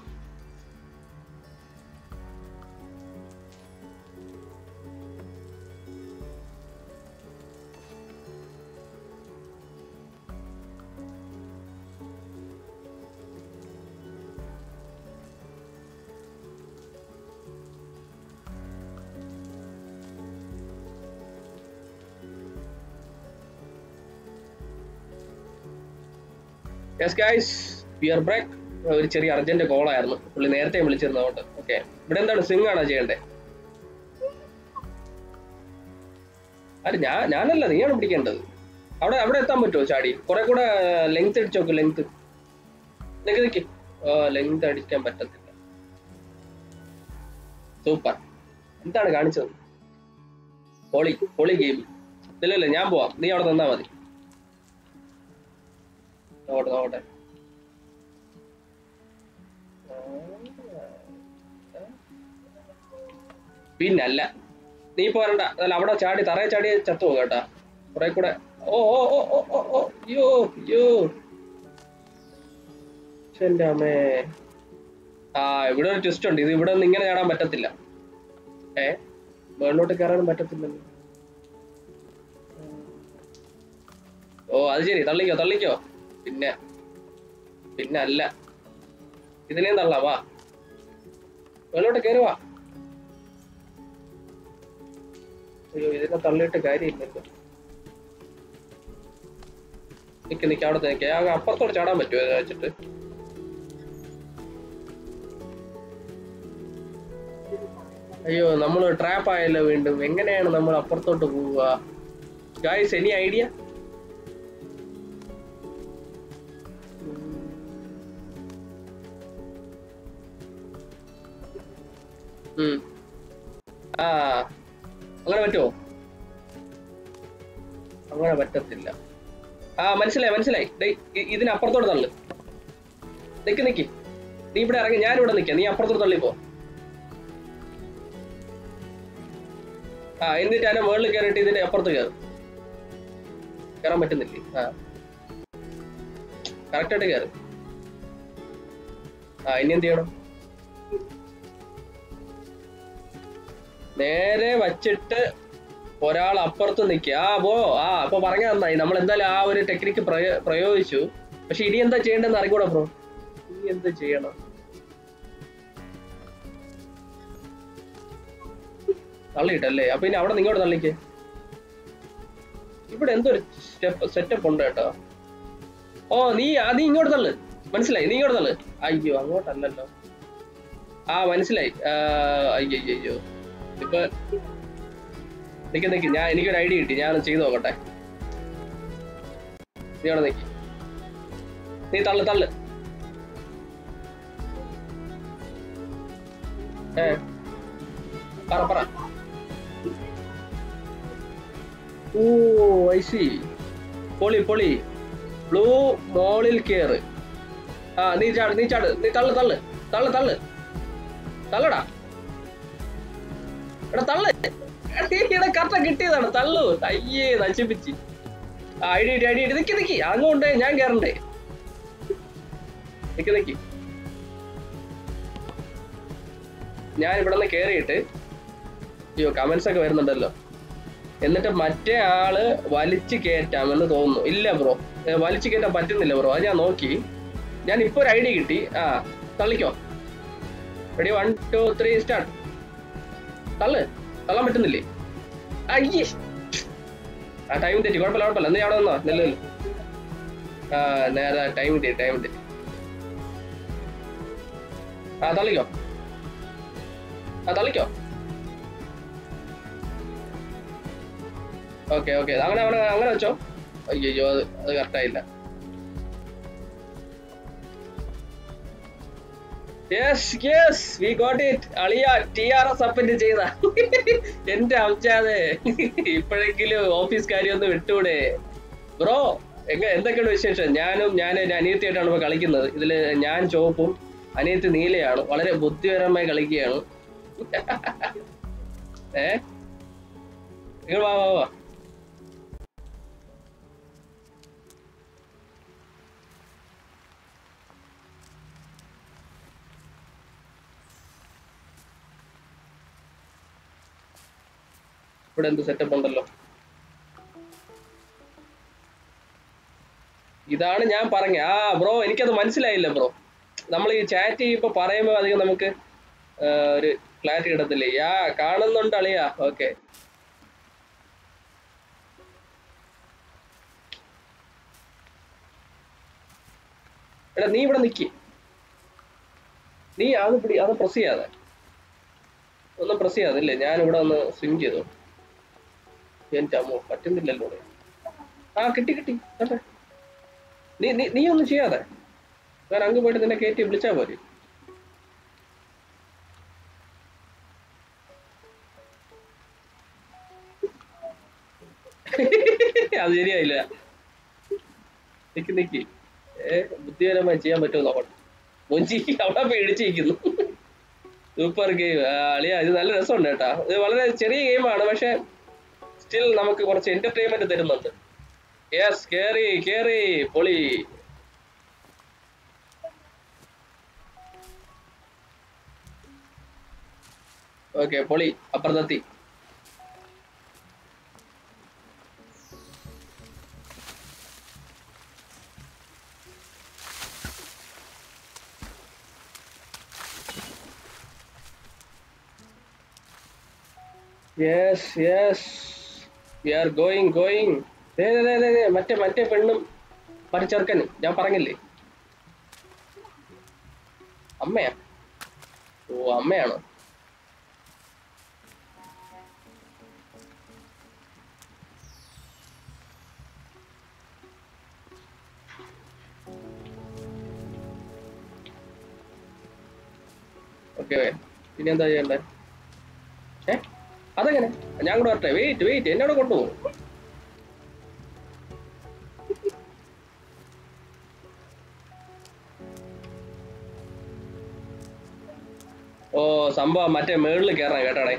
yes guys we are break ഒരു ചെറിയ അർജന്റ് കോൾ ആയിരുന്നു പുള്ളി നേരത്തെ വിളിച്ചിരുന്നു അതുകൊണ്ട് ഓക്കെ ഇവിടെ എന്താണ് സിംഗ് ആണോ ചെയ്യണ്ടേ അല്ല ഞാൻ ഞാനല്ല നീയാണ് പിടിക്കേണ്ടത് അവിടെ അവിടെ എത്താൻ പറ്റുമോ ചാടി കുറെ കൂടെ ലെങ്ത് അടിച്ചു നോക്ക് ലെങ്ത് നിക്ക് നിക്ക് ലെങ്ത് അടിക്കാൻ പറ്റത്തില്ല സൂപ്പർ എന്താണ് കാണിച്ചത് പൊളി പൊളി ഗെയിം ഇല്ലല്ല ഞാൻ പോവാം നീ അവിടെ നിന്നാ മതി നോക്കട്ടെ നോക്കട്ടെ പിന്നല്ല നീ പോരണ്ട അല്ല അവിടെ ചാടി തറയെ ചാടി ചത്തു പോകും കേട്ടാ കുറെ കൂടെ ഓ ഓ ഓ ഓ ഓ ഓ യോ യോ എന്റെ അമ്മേ ആ ഇവിടെ ഒരു ട്വിസ്റ്റ് ഉണ്ട് ഇത് ഇവിടെ നിന്ന് ഇങ്ങനെ ചാടാൻ പറ്റത്തില്ല ഏ മുകളിലോട്ട് കയറാനും പറ്റത്തില്ലല്ലോ ഓ അത് ശരി തള്ളിക്കോ തള്ളിക്കോ പിന്നെ പിന്നെ അല്ല ഇതിനെയും തള്ളാം വാ മുകളിലോട്ട് കയറുവാ അയ്യോ ഇതിനെ തള്ളിയിട്ട് കാര്യമില്ലല്ലോ നിക്ക് നിക്ക് അവിടെ നിൽക്ക അപ്പുറത്തോട്ട് ചാടാൻ പറ്റുമോ ഇത് വെച്ചിട്ട് അയ്യോ നമ്മൾ ട്രാപ്പ് ആയല്ലോ വീണ്ടും എങ്ങനെയാണ് നമ്മൾ അപ്പുറത്തോട്ട് പോവുക ഗായ്സ് എനി ഐഡിയ ഉം. ആ അങ്ങനെ പറ്റുമോ അങ്ങനെ പറ്റത്തില്ല ആ മനസ്സിലായി മനസ്സിലായി ദേ, ഇ- ഇതിനപ്പുറത്തോട്ട് തള്ളു നിക്ക് നിക്ക് നീ ഇവിടെ ഇറങ്ങി ഞാൻ ഇവിടെ നിൽക്കാം നീ അപ്പുറത്തോട്ട് തള്ളിപ്പോ ആ എന്നിട്ട് അതിന്റെ മുകളിൽ കയറിയിട്ട് ഇതിന്റെ അപ്പുറത്ത് കയറും കയറാൻ പറ്റുന്നില്ലേ ആ കറക്റ്റ് ആയിട്ട് കയറും ആ ഇനി എന്ത് ചെയ്യണം നേരെ വച്ചിട്ട് ഒരാൾ അപ്പുറത്ത് നിൽക്കുക ആ പോ ആ അപ്പൊ പറഞ്ഞ നന്നായി നമ്മൾ എന്തായാലും ആ ഒരു ടെക്നിക്ക് പ്രയോഗിച്ചു പക്ഷെ ഇനി എന്താ ചെയ്യേണ്ടതെന്ന് അറിഞ്ഞൂടാ ബ്രോ ഇനി എന്ത് ചെയ്യണം തള്ളിയിട്ടല്ലേ അപ്പൊ ഇനി അവിടെ നിങ്ങോട്ട് തള്ളിക്ക് ഇവിടെ എന്തൊരു സ്റ്റെപ്പ് സെറ്റപ്പ് ഉണ്ട് കേട്ടോ ഓ നീ ആ നീ ഇങ്ങോട്ട് തള്ളു മനസ്സിലായി നീ ഇങ്ങോട്ട് തള്ളു അയ്യോ അങ്ങോട്ടല്ലല്ലോ ആ മനസ്സിലായി ആ, അയ്യോ അയ്യോ, അയ്യോ ഇപ്പൊ നിക്ക് നിക്ക് ഞാൻ എനിക്കൊരു ഐഡിയ കിട്ടി ഞാൻ ചെയ്തു നോക്കട്ടെ നീ അവിടെ നിക്ക് നീ തള്ളു തള്ളു ഏ പറ പറ ഓ ഐ സി പൊളി പൊളി ബ്ലൂ മോളിൽ കേറ് ആ നീ ചാട് നീ ചാട് നീ തള്ളു തള്ളു തള്ളു തള്ളു തള്ളടാ എടാ തള്ളു എടാ കറക്റ്റ് കിട്ടിയതാണ് തള്ളു അയ്യേ നശിപ്പിച്ച് ആ ഐഡി ഇടി ഐഡി ഇടി നിക്ക് നിക്ക് അങ്ങോട്ട് ഞാൻ കേറണ്ടേ നിക്ക് നിക്ക് ഞാൻ ഇവിടെ നിന്ന് കയറിയിട്ട് അയ്യോ കമന്റ്സ് ഒക്കെ വരുന്നുണ്ടല്ലോ എന്നിട്ട് മറ്റേ ആള് വലിച്ചു കയറ്റാമെന്ന് തോന്നുന്നു ഇല്ല ബ്രോ വലിച്ചു കയറ്റാൻ പറ്റുന്നില്ല ബ്രോ അത് ഞാൻ നോക്കി ഞാൻ ഇപ്പൊ ഒരു ഐഡിയ കിട്ടി ആ തള്ളിക്കോ ready one two three start തള്ളു തള്ളാൻ പറ്റുന്നില്ലേ അയ്യേ ആ ടൈം തെറ്റി കുഴപ്പമില്ല കുഴപ്പമില്ല നീ അവിടെ വന്നോ നെല്ല് നെല്ല്. ആ നേരെ ടൈം തെറ്റി ടൈം തെറ്റി ആ തള്ളിക്കോ ആ തള്ളിക്കോ ഓക്കെ ഓക്കെ അങ്ങനെ അങ്ങനെ അങ്ങനെ വെച്ചോ അയ്യോ അത് അത് കറക്റ്റായില്ല yes yes we got it അളിയ ടി ആർ എസ് അപ്പൻഡ് ചെയ്ത എന്റെ അംജാതെ ഇപ്പോഴെങ്കിലും ഓഫീസ് കാര്യം ഒന്ന് വിട്ടൂടെ ബ്രോ എങ്ങ എന്തൊക്കെയാണ് വിശേഷം ഞാനും ഞാൻ എന്റെ അനിയത്തിയായിട്ടാണ് ഇപ്പൊ കളിക്കുന്നത് ഇതില് ഞാൻ ചുവപ്പും അനിയത്തി നീലയാണ് വളരെ ബുദ്ധിപരമായി കളിക്കുകയാണ് ഏ നിങ്ങൾ വാ വാ വാ ഇവിടെ എന്ത് സെറ്റപ്പ് ഉണ്ടല്ലോ ഇതാണ് ഞാൻ പറഞ്ഞ ആ ബ്രോ എനിക്കത് മനസ്സിലായില്ല ബ്രോ നമ്മൾ ഈ ചാറ്റ് ചെയ്യുമ്പോ പറയുമ്പോ അധികം നമുക്ക് ആ, ഒരു ക്ലാരിറ്റി കിട്ടത്തില്ലേ യാ കാണുന്നുണ്ട് അളിയാ ഓക്കെ എടാ നീ ഇവിടെ നിക്കി നീ അത് പിടി അത് പ്രസ് ചെയ്യാതെ ഒന്നും പ്രസ് ചെയ്യാതെ ഇല്ലേ ഞാൻ ഇവിടെ ഒന്ന് സ്വിം ചെയ്തു എന്റെ അമ്മോ പറ്റുന്നില്ലല്ലോ ഇവിടെ. ആ കിട്ടി കിട്ടി കേട്ടെ നീ നീ നീ ഒന്നും ചെയ്യാതെ ഞാൻ അങ്ങ് പോയിട്ട് നിന്നെ കയറ്റി വിളിച്ചാ പോരെ അത് ശരിയായില്ല നിക്ക് നിക്ക് ഏ ബുദ്ധിപരമായി ചെയ്യാൻ പറ്റുമോ നോക്കട്ടെ മൊഞ്ചി അവിടെ പേടിച്ചിരിക്കുന്നു സൂപ്പർ ഗെയിം അളിയ ഇത് നല്ല രസമുണ്ട് കേട്ടാ ഇത് വളരെ ചെറിയ ഗെയിമാണ് പക്ഷെ സ്റ്റിൽ നമുക്ക് കുറച്ച് എന്റർടൈൻമെന്റ് തരുന്നുണ്ട് യെസ് കേറി കേറി പൊളി ഓക്കെ പൊളി അപ്പുറത്തെത്തി yes yes we are going going മറ്റേ മറ്റേ പെണ്ണും മറ്റേ ചെറുക്കനും ഞാൻ പറഞ്ഞില്ലേ അമ്മയാ ഓ അമ്മയാണോ ഓക്കെ പിന്നെ എന്താ ചെയ്യണ്ടേ ഏ അതെങ്ങനെ ഞാൻ കൂടെ വരട്ടെ വെയിറ്റ് വെയിറ്റ് എന്നോട് കൊണ്ടുപോകും ഓ സംഭവം മറ്റേ മേളിൽ കയറണം കേട്ടാടേ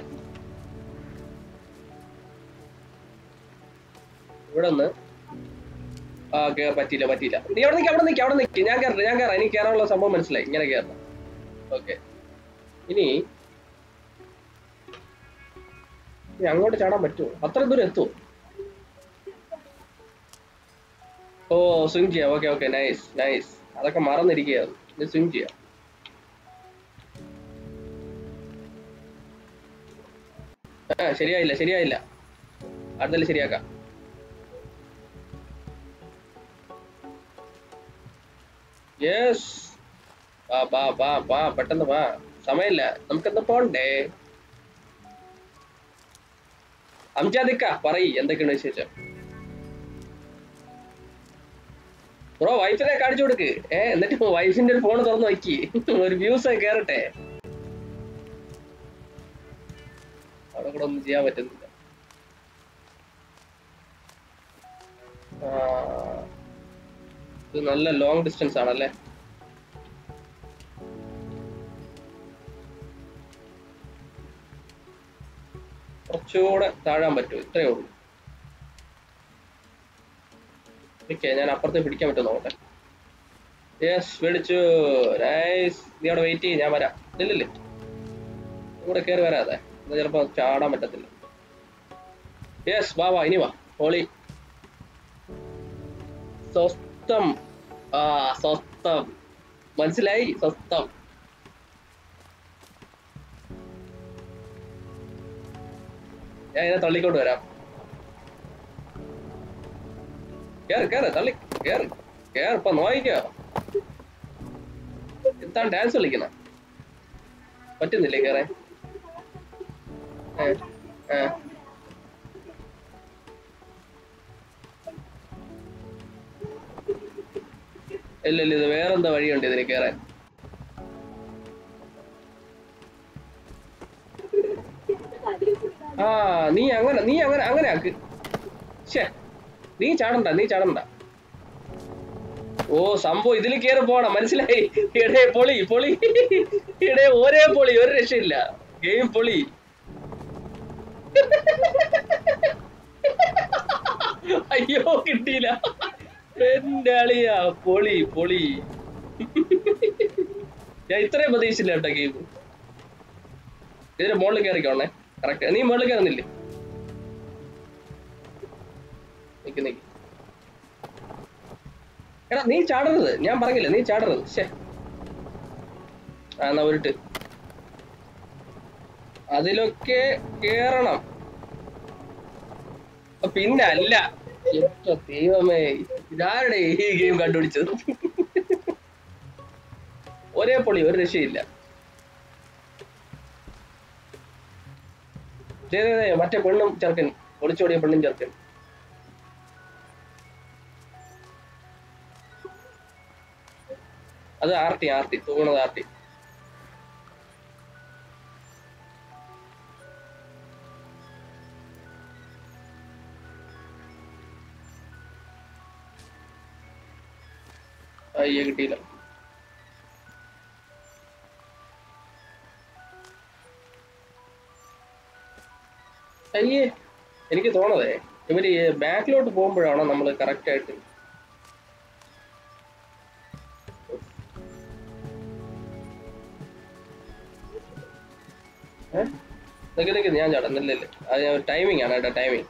ഇവിടെ ഒന്ന് ആ കേ- പറ്റിയില്ല പറ്റിയില്ല നീ അവിടെ നിൽക്ക് അവിടെ നിൽക്ക് അവിടെ നിൽക്ക് ഞാൻ കയറട്ടെ ഞാൻ കയറാം എനിക്ക് കയറാനുള്ള സംഭവം മനസ്സിലായി ഇങ്ങനെ കയറണം ഓക്കെ ഇനി ഇനി അങ്ങോട്ട് ചാടാൻ പറ്റുമോ അത്ര ദൂരം എത്തുമോ ഓ സ്വിം ചെയ്യാം ഓക്കെ ഓക്കെ നൈസ് നൈസ് അതൊക്കെ മറന്നിരിക്കുകയാണ് ഇനി സ്വിം ചെയ്യാം ആ ശരിയായില്ല ശരിയായില്ല അടുത്തല്ല ശരിയാക്കാം യെസ് വാ വാ വാ വാ പെട്ടെന്ന് വാ സമയമില്ല നമുക്കെന്താ പോണ്ടേ അംജാദിക്ക പറയ് എന്തൊക്കെയാണ് വിശേഷം ബ്രോ വൈഫിനെ കാണിച്ചു കൊടുക്ക് ഏ എന്നിട്ട് വൈഫിന്റെ ഒരു ഫോൺ തുറന്ന് വയ്ക്ക് ഒരു വ്യൂസ് ഒക്കെ കേറട്ടെ അവിടെ കൂടെ ഒന്നും ചെയ്യാൻ പറ്റുന്നില്ല ആ, ഇത് നല്ല ലോങ് ഡിസ്റ്റൻസ് ആണല്ലേ കുറച്ചുകൂടെ താഴാൻ പറ്റും ഇത്രയേ ഉള്ളൂ ഓക്കെ ഞാൻ അപ്പുറത്ത് പിടിക്കാൻ പറ്റും നോക്കട്ടെ യെസ് മേടിച്ചു നൈസ് നീ അവിടെ വെയിറ്റ് ചെയ്യും ഞാൻ വരാം ഇല്ലല്ലേ കൂടെ കയറി വരാതെ അത് ചിലപ്പോ ചാടാൻ പറ്റത്തില്ല യെസ് വാ വാ ഇനി വാ ഹോളി സ്വസ്ഥം ആ സ്വസ്ഥം മനസ്സിലായി സ്വസ്ഥം ഞാൻ ഇതിനെ തള്ളിക്കൊണ്ട് വരാം കേറ് കേറ് തള്ളി കേറ് കേറ് ഇപ്പൊ നോയിക്കോ എന്താ ഡാൻസ് കളിക്കുന്ന പറ്റുന്നില്ലേ കേറാൻ ഏ, ഏ. ഇല്ല ഇല്ല ഇത് വേറെന്താ വഴിയുണ്ട് ഇതിന് കേറാൻ ആ നീ അങ്ങനെ നീ അങ്ങനെ അങ്ങനെ ആക്ക് ശേ നീ ചാടണ്ട നീ ചാടണ്ട ഓ സംഭവം ഇതിൽ കയറി പോണം മനസ്സിലായി ഇടേ പൊളി പൊളി ഇടേ ഒരേ പൊളി ഒരു രക്ഷയില്ല ഗെയിം പൊളി അയ്യോ കിട്ടിയില്ല എന്റെ അളിയാ പൊളി പൊളി ഞാൻ ഇത്രയും പ്രതീക്ഷിച്ചില്ല കേട്ടോ ഗെയിം ഇതിന്റെ മുകളിൽ കയറിക്കോണേ കറക്റ്റ് നീ മുകളിൽ കയറുന്നില്ലേ നിക്ക് നിക്ക് എടാ നീ ചാടരുത് ഞാൻ പറഞ്ഞില്ല നീ ചാടരുത് ശേ ആ എന്നാ ഉരുട്ട് അതിലൊക്കെ കേറണം അ, പിന്നെ അല്ല എത്ര ദൈവമേ ഇതാരുടെ ഈ ഗെയിം കണ്ടുപിടിച്ചത് ഒരേ പൊളി ഒരു രക്ഷയില്ല ദേ, ദേ, ദേ, മറ്റേ പെണ്ണും ചെറുക്കൻ ഒളിച്ചോടിയ പെണ്ണും ചെറുക്കൻ അത് ആർട്ടി ആർട്ടി തൂങ്ങണത് ആർട്ടി അയ്യ കിട്ടിയില്ല അയ്യേ എനിക്ക് തോന്നതേ ഇവര് ബാക്കിലോട്ട് പോകുമ്പോഴാണോ നമ്മൾ കറക്റ്റ് ആയിട്ട് ഏ? നിക്ക് നിക്ക് ഞാൻ ചാടാം ഇല്ല ഇല്ല അത് ഞാൻ ടൈമിംഗ് ആണ് കേട്ടോ ടൈമിംഗ്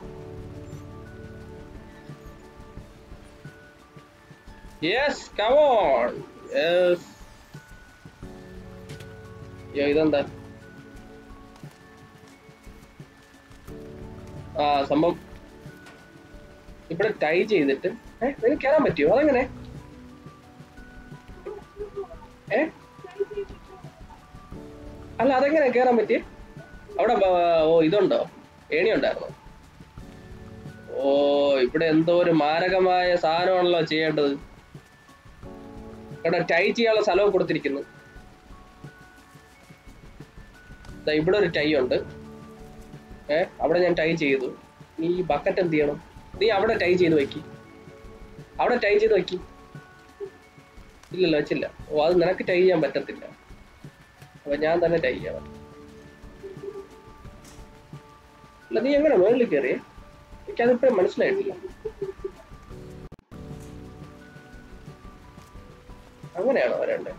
യെസ് കമോൺ യെസ് അയ്യോ ഇതെന്താ ആ സംഭവം ഇവിടെ ടൈ ചെയ്തിട്ട് ഏ നിനക്ക് കയറാൻ പറ്റുമോ അതെങ്ങനെ ഏ അല്ല അതെങ്ങനെ കയറാൻ പറ്റി അവിടെ ബ- ഓ ഇതുണ്ടോ ഏണി ഉണ്ടായിരുന്നോ ഓ ഇവിടെ എന്തോ ഒരു മാരകമായ സാധനമാണല്ലോ ചെയ്യേണ്ടത് ഇവിടെ ടൈ ചെയ്യാനുള്ള സ്ഥലവും കൊടുത്തിരിക്കുന്നു ദാ ഇവിടെ ഒരു ടൈ ഉണ്ട് ഏ അവിടെ ഞാൻ ടൈ ചെയ്തു നീ ഈ ബക്കറ്റ് എന്ത് ചെയ്യണം നീ അവിടെ ടൈ ചെയ്ത് വെക്കി അവിടെ ടൈ ചെയ്ത് വെക്കി ഇല്ലല്ലോ വെച്ചില്ല ഓ അത് നിനക്ക് ടൈ ചെയ്യാൻ പറ്റത്തില്ല അപ്പൊ ഞാൻ തന്നെ ടൈ ചെയ്യണം അല്ല നീ എങ്ങനെ മുകളിൽ കയറിയേ എനിക്കതിപ്പോഴും മനസ്സിലായിട്ടില്ല അങ്ങനെയാണോ വരണ്ടേ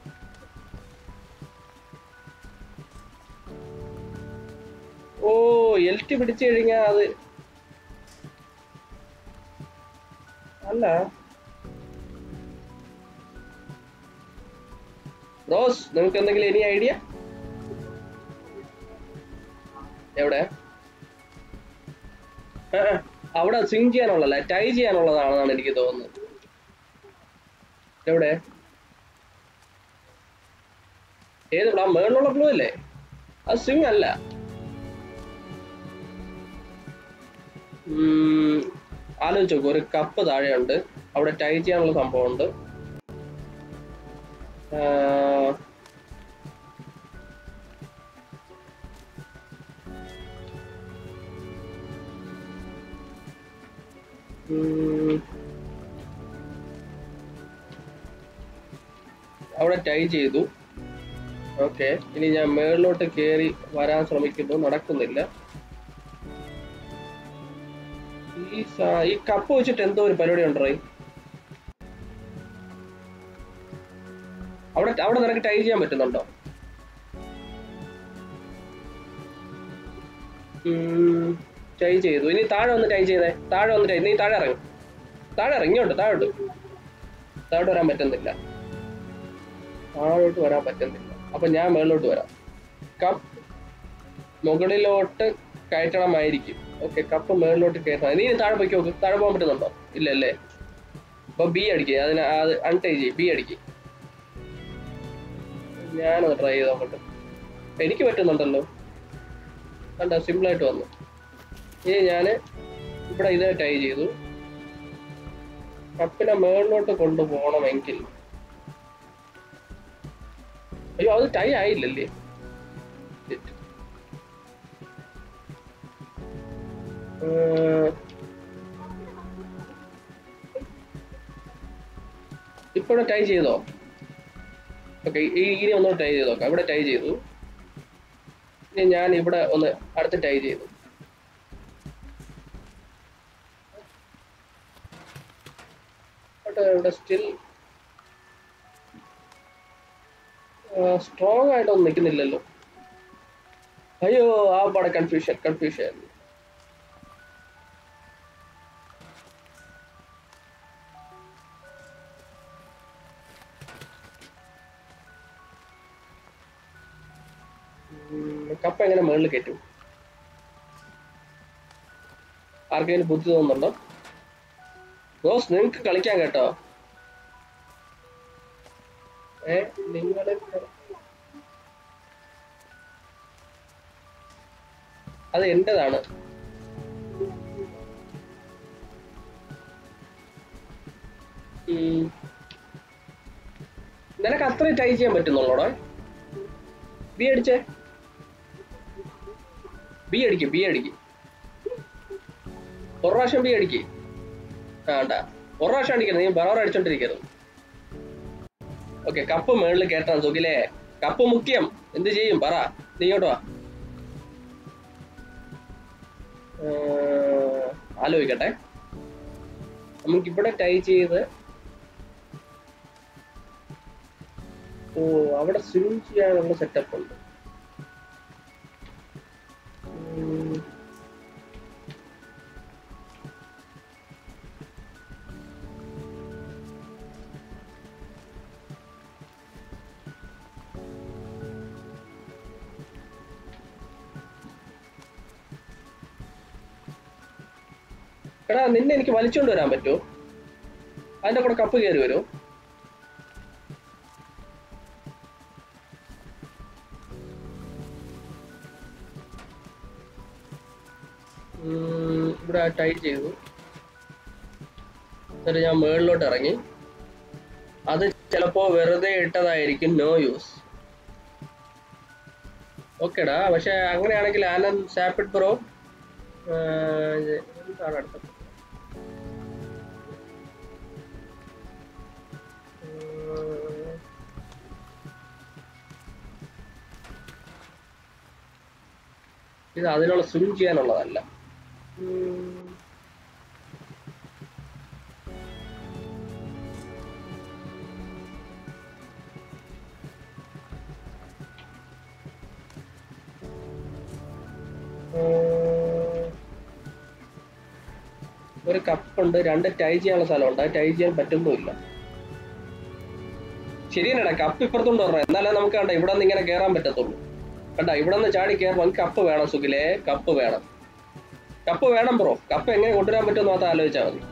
ഓ എൽ ടി പിടിച്ചു കഴിഞ്ഞാ അത് അല്ല റോസ് നിങ്ങൾക്ക് എന്തെങ്കിലും ഇനി ഐഡിയ എവിടെ ആ, ആ, അവിടെ സ്വിങ് ചെയ്യാനുള്ളതല്ല ടൈ ചെയ്യാനുള്ളതാണെന്നാണ് എനിക്ക് തോന്നുന്നത് എവിടെ ഏത് ബ്ലൂ മേളിലുള്ള ബ്ലൂ അല്ലേ അത് സ്വിങ് അല്ല ഉം, ആലോചിച്ച് നോക്കൂ ഒരു കപ്പ് താഴെയുണ്ട് അവിടെ ടൈ ചെയ്യാനുള്ള സംഭവമുണ്ട് ആ, ഉം, അവിടെ ടൈ ചെയ്തു ഓക്കെ ഇനി ഞാൻ മേളിലോട്ട് കയറി വരാൻ ശ്രമിക്കുന്നു നടക്കുന്നില്ല ഈ സാ- ഈ കപ്പ് വെച്ചിട്ട് എന്തോ ഒരു പരിപാടി ഉണ്ടോ അവിടെ അവിടെ നിനക്ക് ടൈ ചെയ്യാൻ പറ്റുന്നുണ്ടോ ടൈ ചെയ്തു ഇനി താഴെ ഒന്ന് ടൈ ചെയ്തേ താഴെ ഒന്ന് ടൈ നീ താഴെ ഇറങ്ങും താഴെ ഇറങ്ങിയോട്ട് താഴോട്ട് താഴോട്ട് വരാൻ പറ്റുന്നില്ല താഴോട്ട് വരാൻ പറ്റുന്നില്ല അപ്പൊ ഞാൻ മുകളിലോട്ട് വരാം കപ്പ് മുകളിലോട്ട് കയറ്റണമായിരിക്കും ഓക്കെ കപ്പ് മുകളിലോട്ട് കയറ്റണം നീ ഇനി താഴെ പോയി നോക്ക് താഴെ പോകാൻ പറ്റുന്നുണ്ടോ ഇല്ല അല്ലേ അപ്പൊ ബി അടിക്കുക അതിന് അത് അൺടൈ ചെയ്യും ബി അടിക്കും ഞാനത് ട്രൈ ചെയ്ത് നോക്കട്ടെ എനിക്ക് പറ്റുന്നുണ്ടല്ലോ കണ്ട സിമ്പിളായിട്ട് വന്നു ഇനി ഞാൻ ഇവിടെ ഇത് ടൈ ചെയ്തു കപ്പിനെ മേളിലോട്ട് കൊണ്ടുപോകണമെങ്കിൽ അയ്യോ അത് ടൈ ആയില്ലല്ലേ Shit. ഏർ, ഇപ്പോഴും ടൈ ചെയ്തോ ഓക്കെ ഇനി ഒന്ന് ടൈ ചെയ്ത് നോക്കാം ഇവിടെ ടൈ ചെയ്തു ഇനി ഞാൻ ഇവിടെ ഒന്ന് അടുത്ത് ടൈ ചെയ്തു ബട്ട് ഇവിടെ സ്റ്റിൽ സ്ട്രോങ് ആയിട്ടൊന്നും നിൽക്കുന്നില്ലല്ലോ അയ്യോ ആ പാടെ കൺഫ്യൂഷൻ കൺഫ്യൂഷൻ കപ്പ എങ്ങനെ മുകളിൽ കയറ്റും ആർക്കെങ്കിലും ബുദ്ധി തോന്നുന്നുണ്ടോ ബോസ് നിങ്ങക്ക് കളിക്കാൻ കേട്ടോ ഏ നിങ്ങള് അത് എന്റേതാണ് ഉം. നിനക്ക് അത്രയും ടൈ ചെയ്യാൻ പറ്റുന്നുള്ളോടാ ബി അടിച്ചേ ബി അടിക്ക് ബി അടിക്ക് ഒരു പ്രാവശ്യം ബി അടിക്ക് വേണ്ട ഒരു പ്രാവശ്യം അടിക്കണം നീ ബറോർ അടിച്ചോണ്ടിരിക്കരുത് ഓക്കെ കപ്പ് മേളിൽ കേട്ടാൻ സുഖിലേ കപ്പ് മുഖ്യം എന്ത് ചെയ്യും പറ നീ ഇങ്ങോട്ട് വാ ഏർ, ആലോചിക്കട്ടെ നമുക്കിവിടെ ടൈ ചെയ്ത് ഓ അവിടെ സ്വിം ചെയ്യാനുള്ള സെറ്റപ്പ് ഉണ്ട് ഉം. എടാ നിന്നെ എനിക്ക് വലിച്ചുകൊണ്ട് വരാൻ പറ്റുമോ അതിന്റെ കൂടെ കപ്പ് കയറി വരുമോ ഉം, ഇവിടെ ടൈ ചെയ്തു എന്നിട്ട് ഞാൻ മുകളിലോട്ട് ഇറങ്ങി അത് ചിലപ്പോ വെറുതെ ഇട്ടതായിരിക്കും നോ യൂസ് ഓക്കേടാ പക്ഷെ അങ്ങനെയാണെങ്കിൽ ആനന്ദ് സാപ്പിഡ് ബ്രോ എന്താണ് അടുത്തത് ഉം. ഇത് അതിനുള്ള സ്വിം ചെയ്യാനുള്ളതല്ല ഉം. ഉം. ഒരു കപ്പുണ്ട് രണ്ട് ടൈ ചെയ്യാനുള്ള സ്ഥലമുണ്ട് അത് ടൈ ചെയ്യാൻ പറ്റുന്നുമില്ല ശരിയല്ലടാ കപ്പ് ഇപ്പുറത്തോണ്ട് പറഞ്ഞ എന്നാലേ നമുക്ക് കണ്ട ഇവിടെ നിന്ന് ഇങ്ങനെ കയറാൻ പറ്റത്തുള്ളൂ കണ്ട ഇവിടെ നിന്ന് ചാടി കയറുമ്പോൾ കപ്പ് വേണം സുഖിലേ കപ്പ് വേണം കപ്പ് വേണം ബ്രോ കപ്പ് എങ്ങനെ കൊണ്ടുവരാൻ പറ്റുമെന്ന് മാത്രം ആലോചിച്ചാൽ മതി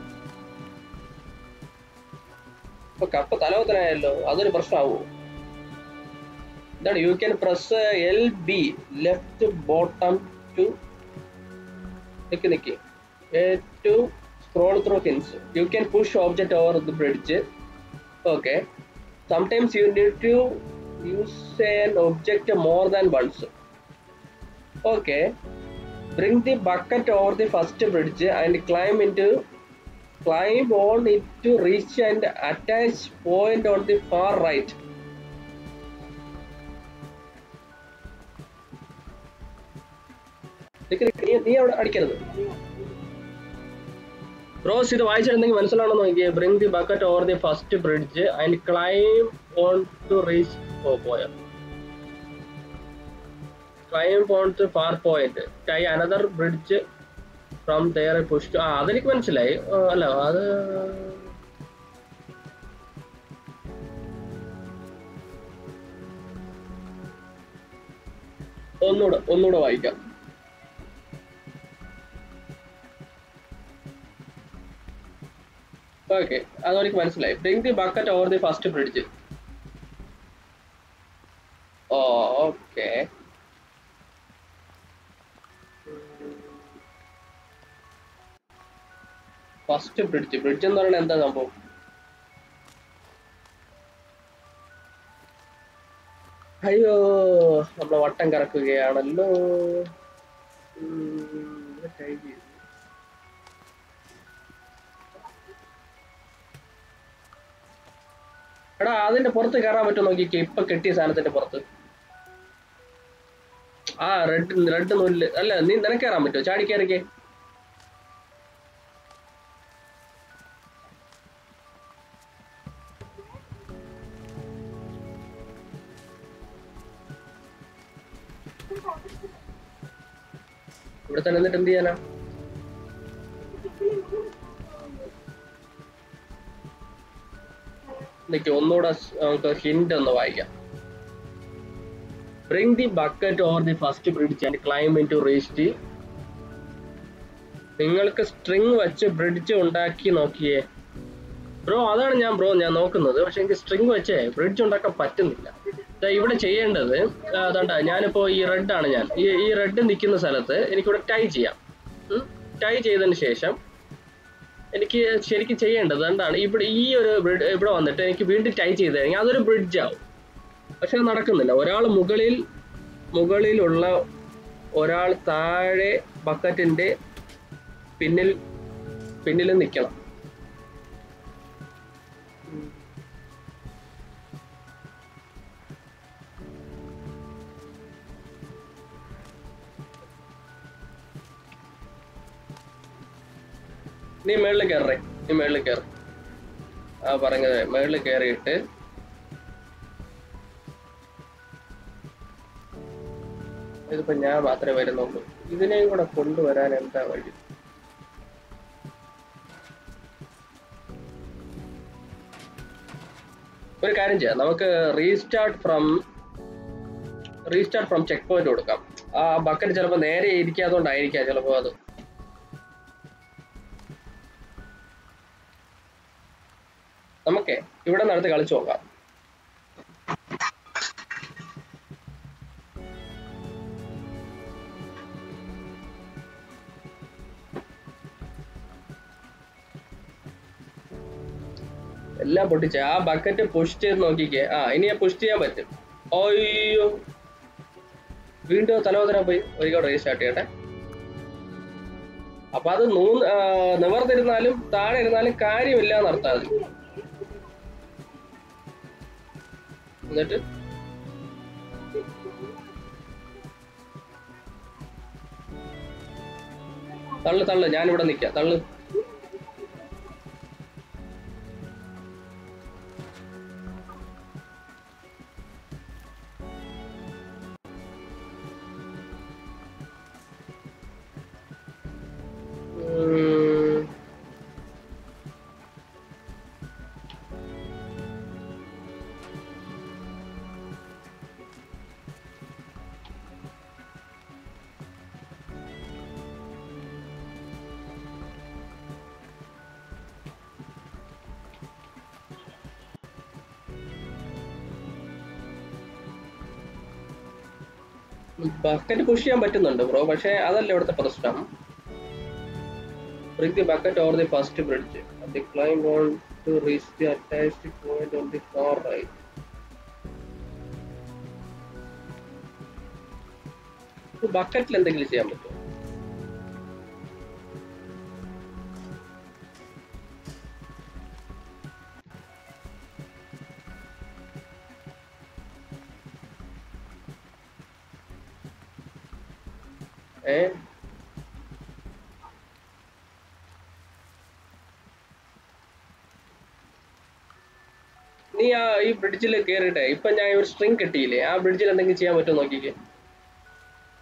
ഇപ്പൊ കപ്പ് തലവത്തനായല്ലോ അതൊരു പ്രശ്നമാവോ എന്താണ് you can press L B left bottom to Nick Nick to scroll through hints you can push object over the bridge okay sometimes you need to use an object more than once okay bring the bucket over the first bridge and climb into climb on it to reach and attach point on the far right Nick Nick, നീ- നീ അവിടെ അടിക്കരുത് റോസ് ഇത് വായിച്ചിട്ടുണ്ടെങ്കിൽ മനസ്സിലാണെന്ന് നോക്കിയേ bring the bucket over the first bridge and climb on to reach ഓ പോയ climb on to far point tie another bridge from there push ആ അതെനിക്ക് മനസ്സിലായി ആ, അല്ല അത് ഒന്നുകൂടെ ഒന്നുകൂടെ വായിക്കാം ഓക്കെ അതെനിക്ക് മനസ്സിലായി bring the bucket over the first bridge ഓ ഓക്കെ ഫസ്റ്റ് ബ്രിഡ്ജ് ബ്രിഡ്ജ് എന്ന് പറയുന്നത് എന്താ സംഭവം അയ്യോ നമ്മളെ വട്ടം കറക്കുകയാണല്ലോ ഉം, ഇത് കഴിഞ്ഞു. എടാ അതിന്റെ പുറത്ത് കയറാൻ പറ്റുമോ നോക്കിക്കേ ഇപ്പൊ കെട്ടിയ സാധനത്തിന്റെ പുറത്ത് ആ റെഡ് റെഡ് നൂല് അല്ല നീ നിനക്ക് കയറാൻ പറ്റുമോ ചാടി കയറിക്കേ ഇവിടെ തന്നെ എന്നിട്ട് എന്ത് ചെയ്യാനാ നിക്ക് ഒന്നുകൂടെ സ് നമുക്ക് ഹിന്റ് ഒന്ന് വായിക്കാം bring the bucket or the first bridge and climb in to reach the നിങ്ങൾക്ക് സ്ട്രിങ് വെച്ച് ബ്രിഡ്ജ് ഉണ്ടാക്കി നോക്കിയേ ബ്രോ അതാണ് ഞാൻ ബ്രോ ഞാൻ നോക്കുന്നത് പക്ഷെ എനിക്ക് സ്ട്രിങ് വെച്ചേ ബ്രിഡ്ജ് ഉണ്ടാക്കാൻ പറ്റുന്നില്ല ദാ ഇവിടെ ചെയ്യേണ്ടത് ആ, അതാണ്ട ഞാനിപ്പോ ഈ റെഡ് ആണ് ഞാൻ ഈ ഈ റെഡ് നിൽക്കുന്ന സ്ഥലത്ത് എനിക്കിവിടെ ടൈ ചെയ്യാം ടൈ ചെയ്തതിന് ശേഷം എനിക്ക് ശരിക്കും ചെയ്യേണ്ടത് എന്താണ് ഇവിടെ ഈ ഒരു ബ്രിഡ് ഇവിടെ വന്നിട്ട് എനിക്ക് വീണ്ടും ടൈ ചെയ്ത് കഴിഞ്ഞാൽ അതൊരു ബ്രിഡ്ജ് ആവും പക്ഷെ അത് നടക്കുന്നില്ല ഒരാൾ മുകളിൽ മുകളിലുള്ള ഒരാൾ താഴെ ബക്കറ്റിന്റെ പിന്നിൽ പിന്നിൽ നിൽക്കണം നീ മേളിൽ കയറേ നീ മേളിൽ കയറി ആ പറഞ്ഞത് മേളിൽ കയറിയിട്ട് ഇതിപ്പോ ഞാൻ മാത്രമേ വരുന്നുള്ളൂ ഇതിനെയും കൂടെ കൊണ്ടുവരാൻ എന്താ വഴി ഒരു കാര്യം ചെയ്യാം നമുക്ക് restart from restart from checkpoint കൊടുക്കാം ആ ബക്കറ്റ് ചിലപ്പോൾ നേരെ ഇരിക്കാത്തോണ്ടായിരിക്കാം ചിലപ്പോൾ അത് നമുക്കേ ഇവിടെ നടത്ത് കളിച്ചു നോക്കാം എല്ലാം പൊട്ടിച്ച് ആ ബക്കറ്റ് പുഷ് ചെയ്ത് നോക്കിക്കേ ആ ഇനി പുഷ് ചെയ്യാൻ പറ്റും അയ്യോ വീണ്ടും തലവതരാൻ പോയി ഒരിക്കൽ റീസ്റ്റാർട്ട് ചെയ്യട്ടെ അപ്പൊ അത് നൂ ആ, നിവർന്നിരുന്നാലും താഴെ ഇരുന്നാലും കാര്യമില്ല എന്നർത്ഥം അത് എന്നിട്ട് തള്ളു തള്ളു ഞാനിവിടെ നിക്കാം തള്ളു ഉം. ബക്കറ്റ് പുഷ് ചെയ്യാൻ പറ്റുന്നുണ്ട് ബ്രോ പക്ഷെ അതല്ല ഇവിടുത്തെ പ്രശ്നം Bring the bucket over the first bridge. The climb on to reach the attached point on the far right. ബക്കറ്റിൽ എന്തെങ്കിലും ചെയ്യാൻ പറ്റുമോ ഏ നീ ആ ഈ ബ്രിഡ്ജിൽ കയറിട്ടെ ഇപ്പൊ ഞാൻ ഒരു സ്ട്രിങ് കെട്ടിയില്ലേ ആ ബ്രിഡ്ജിൽ എന്തെങ്കിലും ചെയ്യാൻ പറ്റുമോ നോക്കിക്കേ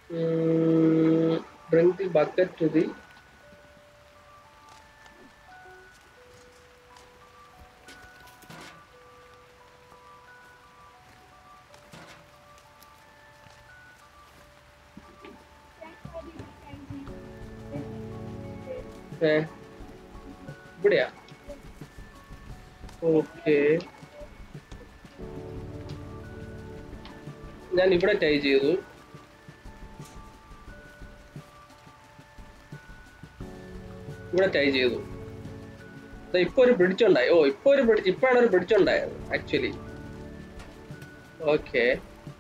bring the bucket to the ഏ ഇവിടെയാ ഓക്കെ ഞാൻ ഇവിടെ ടൈ ചെയ്തു ഇവിടെ ടൈ ചെയ്തു ദാ ഇപ്പൊ ഒരു ബ്രിഡ്ജ് ഉണ്ടായി ഓ ഇപ്പൊ ഒരു ബ്രിഡ്ജ് ഇപ്പോഴാണ് ഒരു ബ്രിഡ്ജ് ഉണ്ടായത് ആക്ച്വലി ഓക്കെ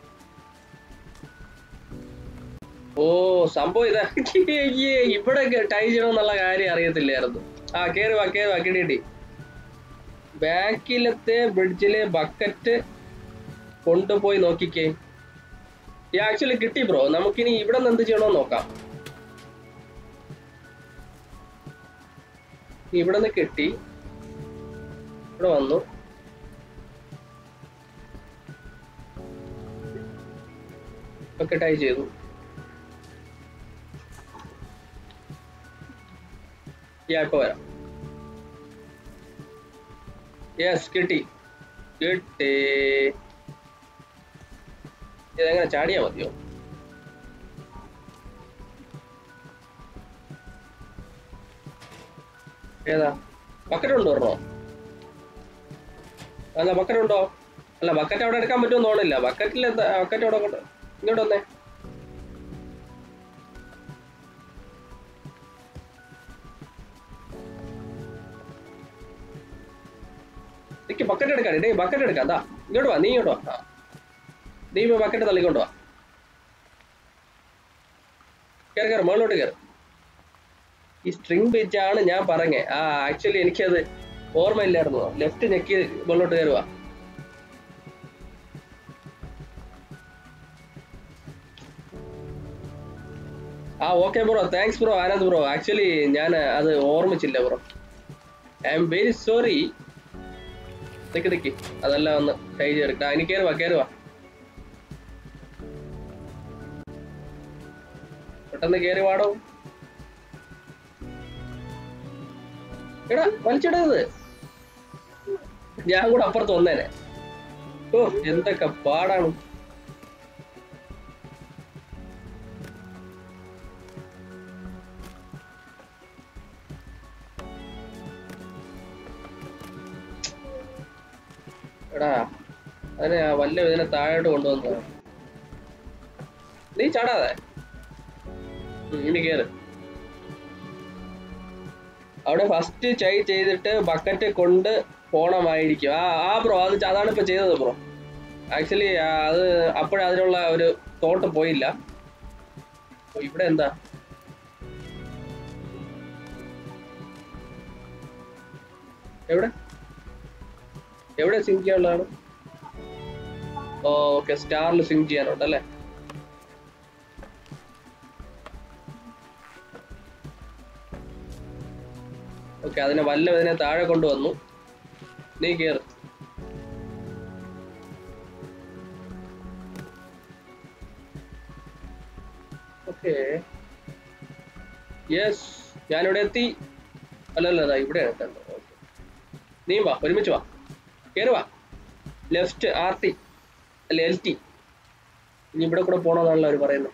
ഓ സംഭവം ഇതാ അയ്യേ, ഇവിടെ ടൈ ചെയ്യണമെന്നുള്ള കാര്യം അറിയത്തില്ലായിരുന്നു ആ കേറി വാ കേറി വാ കിടി ബാക്കിലത്തെ ബ്രിഡ്ജിലെ ബക്കറ്റ് കൊണ്ടുപോയി നോക്കിക്കേ ഈ ആക്ച്വലി കിട്ടി ബ്രോ നമുക്കിനി ഇവിടെ നിന്ന് എന്ത് ചെയ്യണമെന്ന് നോക്കാം ഇവിടെ നിന്ന് കിട്ടി ഇവിടെ വന്നു ഒക്കെ ടൈ ചെയ്തു യാ ഇപ്പൊ വരാം യെസ് കിട്ടി കിട്ടി ഇതെങ്ങനെ ചാടിയാ മതിയോ ഏതാ ബക്കറ്റ് ഉണ്ടോ ഒരെണ്ണോ അല്ല ബക്കറ്റ് ഉണ്ടോ അല്ല ബക്കറ്റ് അവിടെ എടുക്കാൻ പറ്റുമെന്ന് തോന്നില്ല ബക്കറ്റിൽ എന്താ ബക്കറ്റ് അവിടെ കൊണ്ട് ഇങ്ങോട്ട് വന്നേ എനിക്ക് ബക്കറ്റ് എടുക്കാൻ ഡേ ബക്കറ്റ് എടുക്കാം എന്താ ഇങ്ങോട്ട് വാ നീ ഇങ്ങോട്ട് വാ ആ. നീ ഇപ്പൊ ബക്കറ്റ് തള്ളിക്കൊണ്ട് വാ കയറി കയറി മുകളിലോട്ട് കയറി ഈ സ്ട്രിങ് ബീച്ച് ആണ് ഞാൻ പറഞ്ഞേ ആ ആക്ച്വലി എനിക്കത് ഓർമ്മയില്ലായിരുന്നു ലെഫ്റ്റ് ഞെക്കി മുകളിലോട്ട് കയറുക ആ okay bro thanks bro Anand bro actually ഞാൻ അത് ഓർമ്മിച്ചില്ല bro I'm very sorry Nick Nick അതെല്ലാം ഒന്ന് ട്രൈ ചെയ്തെടുക്കാം ഇനി കയറുവാ കയറുവാ പെട്ടെന്ന് കയറി വാടോ എടാ വലിച്ചിടരുത് ഞാൻ കൂടെ അപ്പുറത്ത് വന്നേനെ ഓ എന്തൊക്കെ പാടാണ് എടാ അതിനെ ആ വല്ല ഇതിനെ താഴോട്ട് കൊണ്ടുവന്നതാണ് നീ ചാടാതെ ഉം, ഇനി കേറ് അവിടെ ഫസ്റ്റ് ചൈ ചെയ്തിട്ട് ബക്കറ്റ് കൊണ്ട് പോണമായിരിക്കും ആ ആ ബ്രോ അത് ച- അതാണ് ഇപ്പൊ ചെയ്തത് ബ്രോ ആക്ച്വലി അത് അപ്പോഴതിനുള്ള ഒരു തോട്ട് പോയില്ല ഓ, ഇവിടെ എന്താ എവിടെ എവിടെ സിങ്ക് ചെയ്യാനുള്ളതാണ് ഓ ഓക്കെ സ്റ്റാറിൽ സിങ്ക് ചെയ്യാനുണ്ട് അല്ലേ ഓക്കെ അതിനെ വല്ല ഇതിനെ താഴെ കൊണ്ടുവന്നു നീ കേറ് ഓക്കെ യെസ് ഞാനിവിടെ എത്തി അല്ലല്ല അതാ ഇവിടെയാണ് എത്തേണ്ടത് ഓക്കെ നീ വാ ഒരുമിച്ച് വാ കേറി വാ ലെഫ്റ്റ് ആർ ടി അല്ല എൽ ടി ഇനി ഇവിടെ കൂടെ പോണമെന്നാണല്ലോ അവർ പറയുന്നത്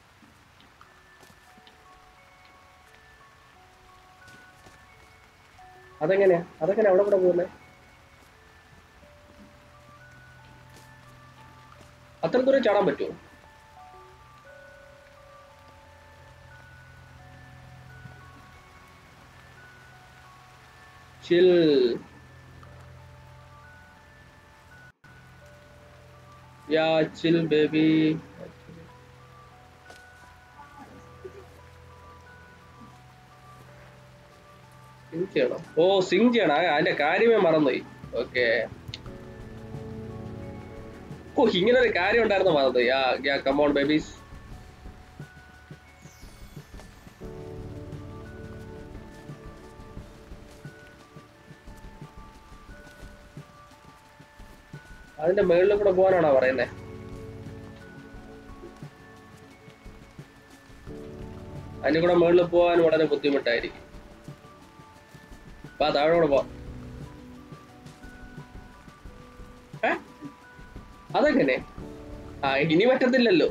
അതെങ്ങനെയാ അതെങ്ങനെ അവിടെ കൂടെ പോകുന്നത് അത്ര ദൂരം ചാടാൻ പറ്റുമോ ചിൽ യാ ചിൽ ബേബി സിങ് ചെയ്യണോ ഓ സിങ് ചെയ്യണം ആ, അതിന്റെ കാര്യമേ മറന്നുപോയി ഓക്കെ ഓ ഇങ്ങനെ ഒരു കാര്യം ഉണ്ടായിരുന്നു മറന്നുപോയി യാ യാ കമോൺ ബേബീസ് അതിന്റെ മുകളിൽ കൂടെ പോകാനാണോ പറയുന്നേ അതിന്റെ കൂടെ മുകളിൽ പോകാൻ വളരെ ബുദ്ധിമുട്ടായിരിക്കും അപ്പൊ താഴെ കൂടെ പോവാം ഏ? അതെങ്ങനെ ആ ഇനി പറ്റത്തില്ലല്ലോ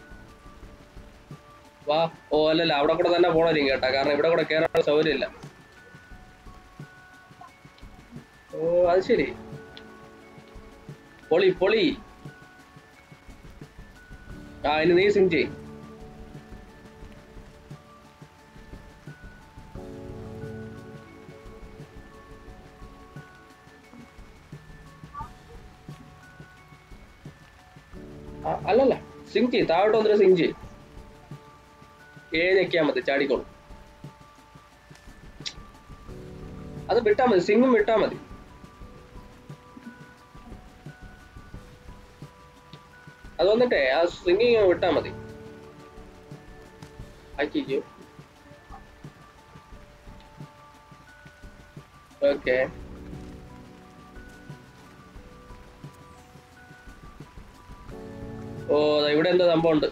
വാ ഓ അല്ലല്ല അവിടെ കൂടെ തന്നെ പോണായിരിക്കും കേട്ടാ കാരണം ഇവിടെ കൂടെ കയറാൻ സൗകര്യമില്ല ഓ അത് ശരി പൊളി പൊളി ആ ഇനി നീ സിങ് ചെയ് ആ, അല്ലല്ല സിങ് ചെയ് താഴോട്ട് വന്നിട്ട് സിങ് ചെയ് ഏഴ് ഞെക്കിയാ മതി ചാടിക്കോളും അത് വിട്ടാ മതി സിങ്ങും വിട്ടാ മതി അത് വന്നിട്ടേ ആ സിംഗിങ് വിട്ടാ മതി ആക്കിക്കോ ഓക്കെ ഓ ദാ ഇവിടെ എന്തോ സംഭവം ഉണ്ട്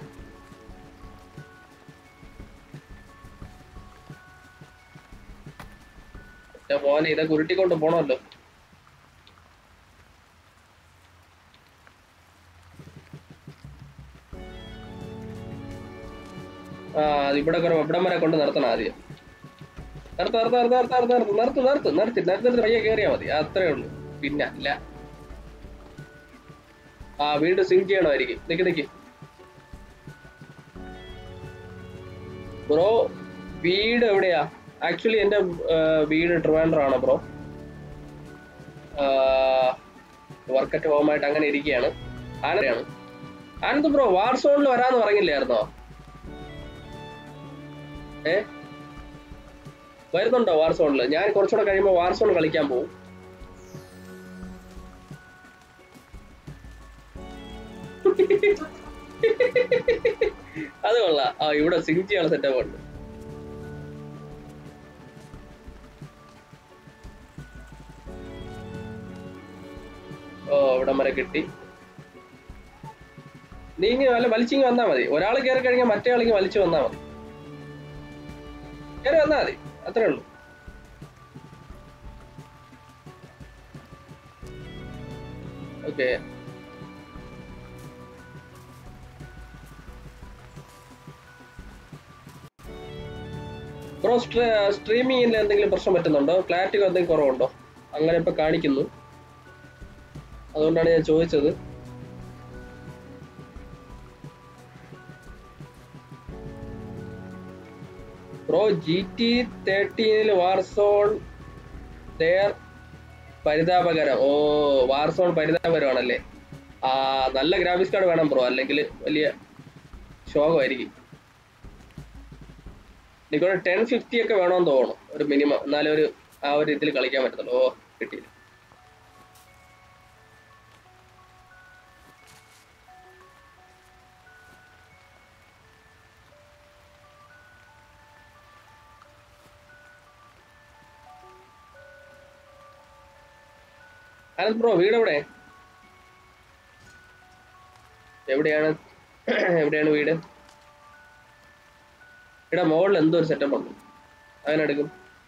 മോനെ ഇതൊക്കെ ഉരുട്ടിക്കൊണ്ട് പോണല്ലോ ആ അത് ഇവിടെ കുറെ ഇവിടം വരെ കൊണ്ട് നിർത്തണം ആദ്യം നിർത്ത് നിർത്ത് നിർത്ത് നിർത്ത് നിർത്ത് നിർത്ത് നിർത്ത് നിർത്ത് നിർത്തി നിർത്തി പയ്യെ കയറിയാ മതി അത്രേ ഉള്ളൂ പിന്നെ അല്ല ആ വീണ്ടും സിങ്ക് ചെയ്യണമായിരിക്കും നിക്ക് നിക്ക് ബ്രോ വീട് എവിടെയാ ആക്ച്വലി എന്റെ ആ, വീട് ട്രിവാൻഡ്രം ആണ് ബ്രോ വർക്ക് അറ്റ് ഹോം ആയിട്ട് അങ്ങനെ ഇരിക്കുകയാണ് ആനന്ദയാണ് ആനന്ദ് ബ്രോ വാർ സോണിൽ വരാന്ന് പറഞ്ഞില്ലായിരുന്നോ ഏ വരുന്നുണ്ടോ വാർ സോണിൽ ഞാൻ കുറച്ചുകൂടെ കഴിയുമ്പോൾ വാർ സോൺ കളിക്കാൻ പോകും അത് കൊള്ളാം ആ ഇവിടെ സിങ് ചെയ്യാൻ സെറ്റപ്പ് ഉണ്ട് ഓ ഇവിടം വരെ കിട്ടി നീ ഇങ്ങനെ വല്ല വലിച്ചിങ്ങ് വന്നാ മതി ഒരാൾ കയറി കഴിഞ്ഞാൽ മറ്റേ ആളിങ്ങ് വലിച്ചു വന്നാ മതി കയറി വന്നാ മതി അത്രേ ഉള്ളൂ ഓക്കെ ബ്രോ സ്ട്രീമിങ്ങിൽ എന്തെങ്കിലും പ്രശ്നം പറ്റുന്നുണ്ടോ ക്ലാരിറ്റി എന്തെങ്കിലും കുറവുണ്ടോ അങ്ങനെ ഇപ്പൊ കാണിക്കുന്നു അതുകൊണ്ടാണ് ഞാൻ ചോദിച്ചത് ബ്രോ ജി ടി തേർട്ടീനിൽ വാർസോൺ ദയർ പരിതാപകരം ഓ വാർസോൺ പരിതാപകരമാണല്ലേ ആ നല്ല ഗ്രാഫിക്സ് കാർഡ് വേണം ബ്രോ അല്ലെങ്കിൽ വലിയ ശോകമായിരിക്കും എനിക്കൊരു ടെൻ ഫിഫ്റ്റി ഒക്കെ വേണമെന്ന് തോന്നുന്നു ഒരു മിനിമം എന്നാലും ഒരു ആ ഒരു ഇതിൽ കളിക്കാൻ പറ്റത്തുള്ളൂ ഓ കിട്ടിയില്ല അനന്ത് ബ്രോ വീട് എവിടെ എവിടെയാണ് എവിടെയാണ് വീട് ഇവിടെ മുകളിൽ എന്തോ ഒരു സെറ്റപ്പ് ഉണ്ട് അതിനെടുക്കും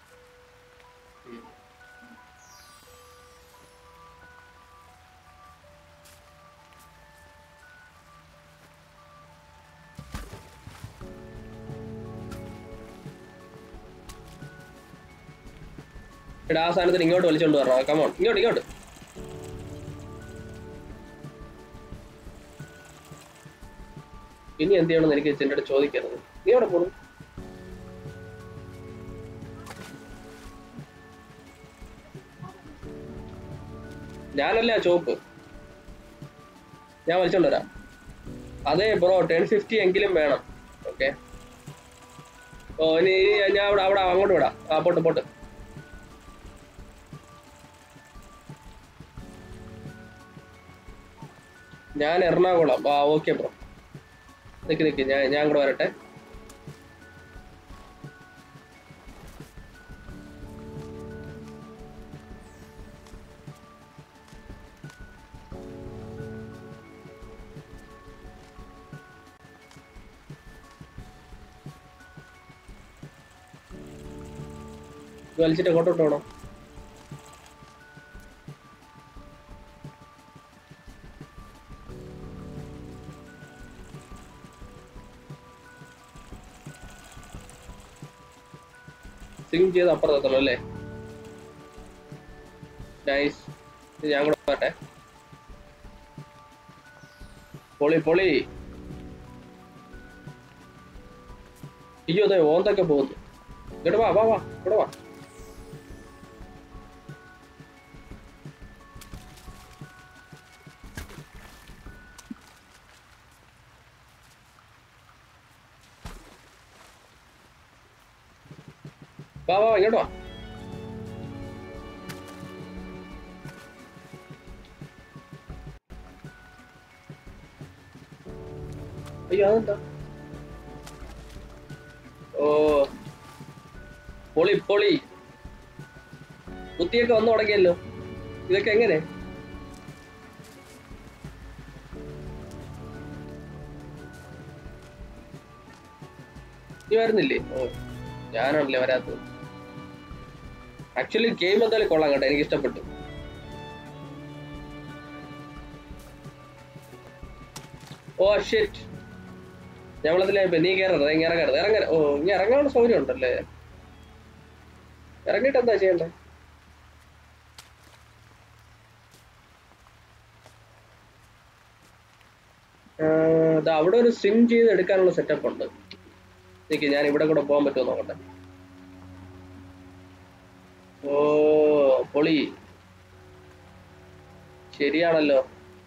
എടാ ആ സാധനത്തിന് ഇങ്ങോട്ട് വലിച്ചോണ്ട് വരണം കമോൺ ഇങ്ങോട്ട് ഇങ്ങോട്ട് ഇനി എന്ത് ചെയ്യണമെന്ന് എനിക്ക് എന്റെ അടുത്ത് ചോദിക്കരുത് നീ എവിടെ പോണു ഞാനല്ല ആ ചോപ്പ് ഞാൻ വലിച്ചോണ്ട് വരാം അതെ ബ്രോ ടെൻ ഫിഫ്റ്റി എങ്കിലും വേണം ഓക്കെ ഓ ഇനി ഇനി ഞാൻ അവിടെ അവിടെ അങ്ങോട്ട് വിടാം ആ പോട്ട് പോട്ട് ഞാൻ എറണാകുളം ആ ഓക്കെ ബ്രോ നിക്ക് നിക്ക് ഞാൻ ഞാൻ കൂടെ വരട്ടെ ഇത് വലിച്ചിട്ട് എങ്ങോട്ടോട്ട് പോകണം സിങ് ചെയ്ത് അപ്പുറത്തെത്തണം അല്ലേ നൈസ് ഞാൻ കൂടെ പോട്ടെ പൊളി പൊളി അയ്യോ അതെ ഓന്തൊക്കെ പോകുന്നു ഇങ്ങോട്ട് വാ വാ വാ ഇവിടെ വാ വാ വാ ഇങ്ങോട്ട് വാ അയ്യോ അതെന്താ ഓ പൊളി പൊളി കുത്തിയൊക്കെ വന്നു തുടങ്ങിയല്ലോ ഇതൊക്കെ എങ്ങനെ നീ വരുന്നില്ലേ ഓ ഞാനാണല്ലേ വരാത്തത് ആക്ച്വലി ഗെയിം എന്തായാലും കൊള്ളാം കേട്ടോ എനിക്ക് ഇഷ്ടപ്പെട്ടു ഓ ഷിറ്റ് ഞമ്മളതിലെ നീ കയറരുത് ഇങ്ങനെ ഇറങ്ങരുത് ഇറങ്ങ ഓ ഇനി ഇറങ്ങാനുള്ള സൗകര്യം ഉണ്ടല്ലേ ഇറങ്ങിയിട്ട് എന്താ ചെയ്യണ്ടേ ആ, ദാ അവിടെ ഒരു സ്വിം ചെയ്ത് എടുക്കാനുള്ള സെറ്റപ്പ് ഉണ്ട് നിക്ക് ഞാൻ ഇവിടെ കൂടെ പോകാൻ പറ്റുമോ നോക്കട്ടെ ഓ പൊളി ശരിയാണല്ലോ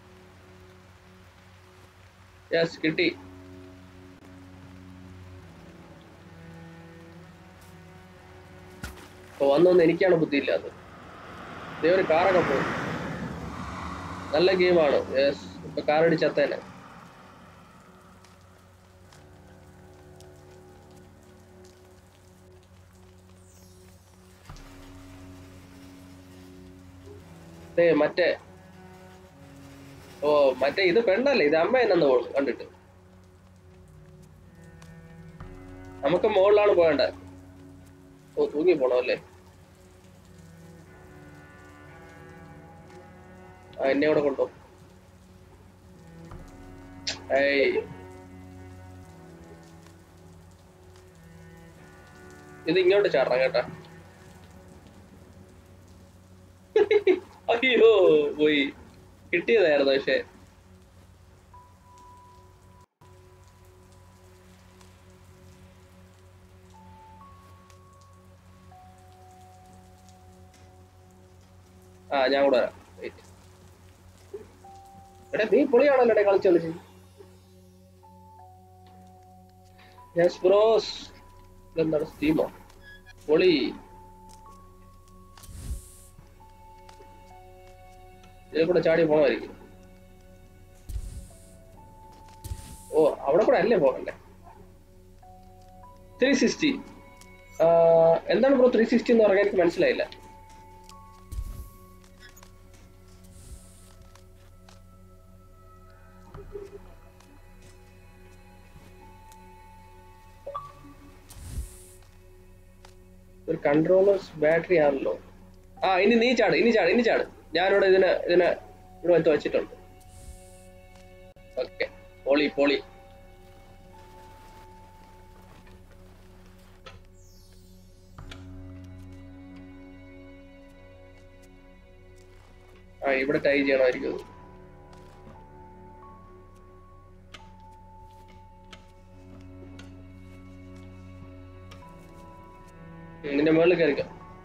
യെസ് കിട്ടി അപ്പൊ വന്നൊന്ന് എനിക്കാണ് ബുദ്ധിയില്ലാത്തത് ഇതേ ഒരു കാറൊക്കെ പോകും നല്ല ഗെയിമാണ് യെസ് ഇപ്പൊ കാർ അടിച്ചത്തേനെ ദേ മറ്റേ ഓ മറ്റേ ഇത് പെണ്ണല്ലേ ഇത് അമ്മ എന്നു തോന്നുന്നു കണ്ടിട്ട് നമുക്ക് മുകളിലാണ് പോകേണ്ടത് ഓ തൂങ്ങി പോണോ അല്ലേ ആ എന്നെ അവിടെ കൊണ്ടോ ഏയ് ഇത് ഇങ്ങോട്ട് ചാടണം കേട്ടാ അയ്യോ പോയി കിട്ടിയതായിരുന്നു പക്ഷെ ആ ഞാൻ കൂടെ വരാം Wait. എടാ നീ പൊളിയാണല്ലോ എടേ കളിച്ച് കളിച്ച് യെസ് ബ്രോസ് ഇതെന്താണ് സ്റ്റീമോ പൊളി ഇതിൽ കൂടെ ചാടി പോണമായിരിക്കും ഓ അവിടെ കൂടെ അല്ലേ പോകണ്ടേ ത്രീ സിക്സ്റ്റി എന്താണ് ബ്രോ ത്രീ സിക്സ്റ്റി എന്ന് പറഞ്ഞാൽ എനിക്ക് മനസ്സിലായില്ല ഒരു കൺട്രോളേഴ്സ് ബാറ്ററി ആണല്ലോ ആ ഇനി നീ ചാട് ഇനി ചാട് ഇനി ചാട് ഞാനിവിടെ ഇതിനെ ഇതിനെ ഇവിടെ വെച്ച് വെച്ചിട്ടുണ്ട് ഓക്കെ പോളി പോളി ആ ഇവിടെ ടൈ ചെയ്യണമായിരിക്കും അത്. ഉം, ഇതിന്റെ മുകളിൽ കയറിക്കോ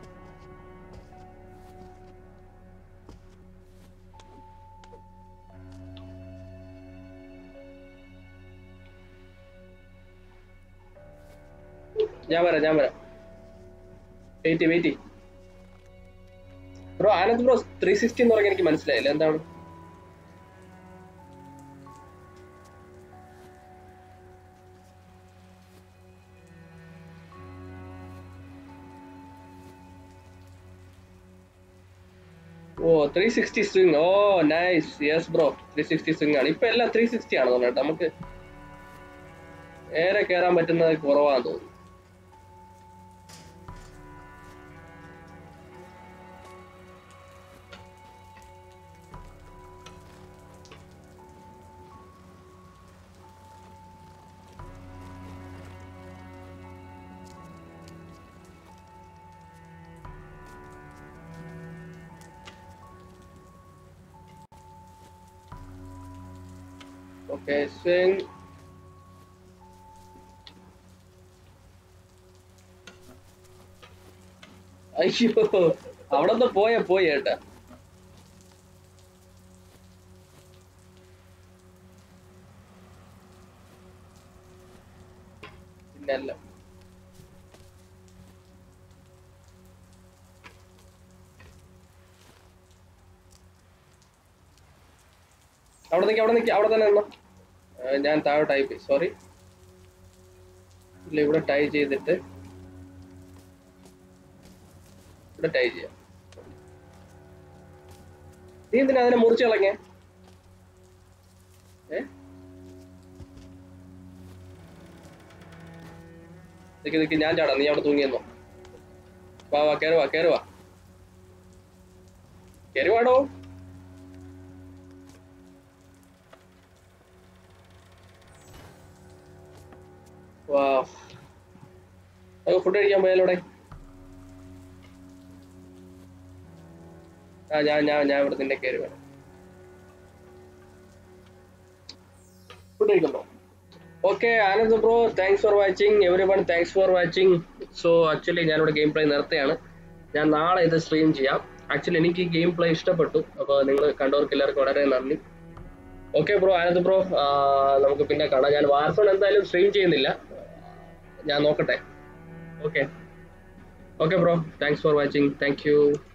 ഞാൻ വരാം ഞാൻ വരാം wait wait bro Anand bro three sixty എന്ന് പറഞ്ഞാൽ എനിക്ക് മനസ്സിലായില്ല എന്താണ് ഓ ത്രീ സിക്സ്റ്റി സ്വിംഗ് ഓ nice yes bro three sixty swing ആണ് ഇപ്പൊ എല്ലാം ത്രീ സിക്സ്റ്റി ആണ് തോന്നുന്നത് നമുക്ക് നേരെ കയറാൻ പറ്റുന്നത് കുറവാന്ന് തോന്നുന്നു ഓക്കെ സ്വിങ് അയ്യോ അവിടെ നിന്ന് പോയ പോയി ഏട്ടാ പിന്നല്ല അവിടെ നിൽക്കി അവിടെ നിൽക്കി അവിടെ തന്നെ നിന്നോ ആ, ഞാൻ താഴെ ടൈപ്പ് സോറി ഇല്ല ഇവിടെ ടൈ ചെയ്തിട്ട് ഇവിടെ ടൈ ചെയ്യാം നീ എന്തിനാ അതിനെ മുറിച്ച് കളഞ്ഞേ ഏ നിക്ക് നിക്ക് ഞാൻ ചാടാം നീ അവിടെ തൂങ്ങിയെന്നോ വാ വാ കയറി വാ കയറി വാ കയറി വാടോ വാ ഫുഡ് കഴിക്കാൻ പോയാലോടെ ആ ഞാൻ ഞാൻ ഞാൻ ഇവിടെ നിന്നെ കയറി വേണം ഫുഡ് കഴിക്കണ്ടോ okay Anand bro thanks for watching everyone thanks for watching so actually ഞാനിവിടെ ഗെയിം പ്ലേ നിർത്തുകയാണ് ഞാൻ നാളെ ഇത് സ്ട്രീം ചെയ്യാം ആക്ച്വലി എനിക്ക് ഗെയിം പ്ലേ ഇഷ്ടപ്പെട്ടു അപ്പോൾ നിങ്ങൾ കണ്ടവർക്ക് എല്ലാവർക്കും വളരെ നന്ദി ഓക്കെ ബ്രോ ആനന്ദ് ബ്രോ നമുക്ക് പിന്നെ കാണാം ഞാൻ വാർസോൺ എന്തായാലും സ്ട്രീം ചെയ്യുന്നില്ല ഞാൻ നോക്കട്ടെ okay okay bro thanks for watching thank U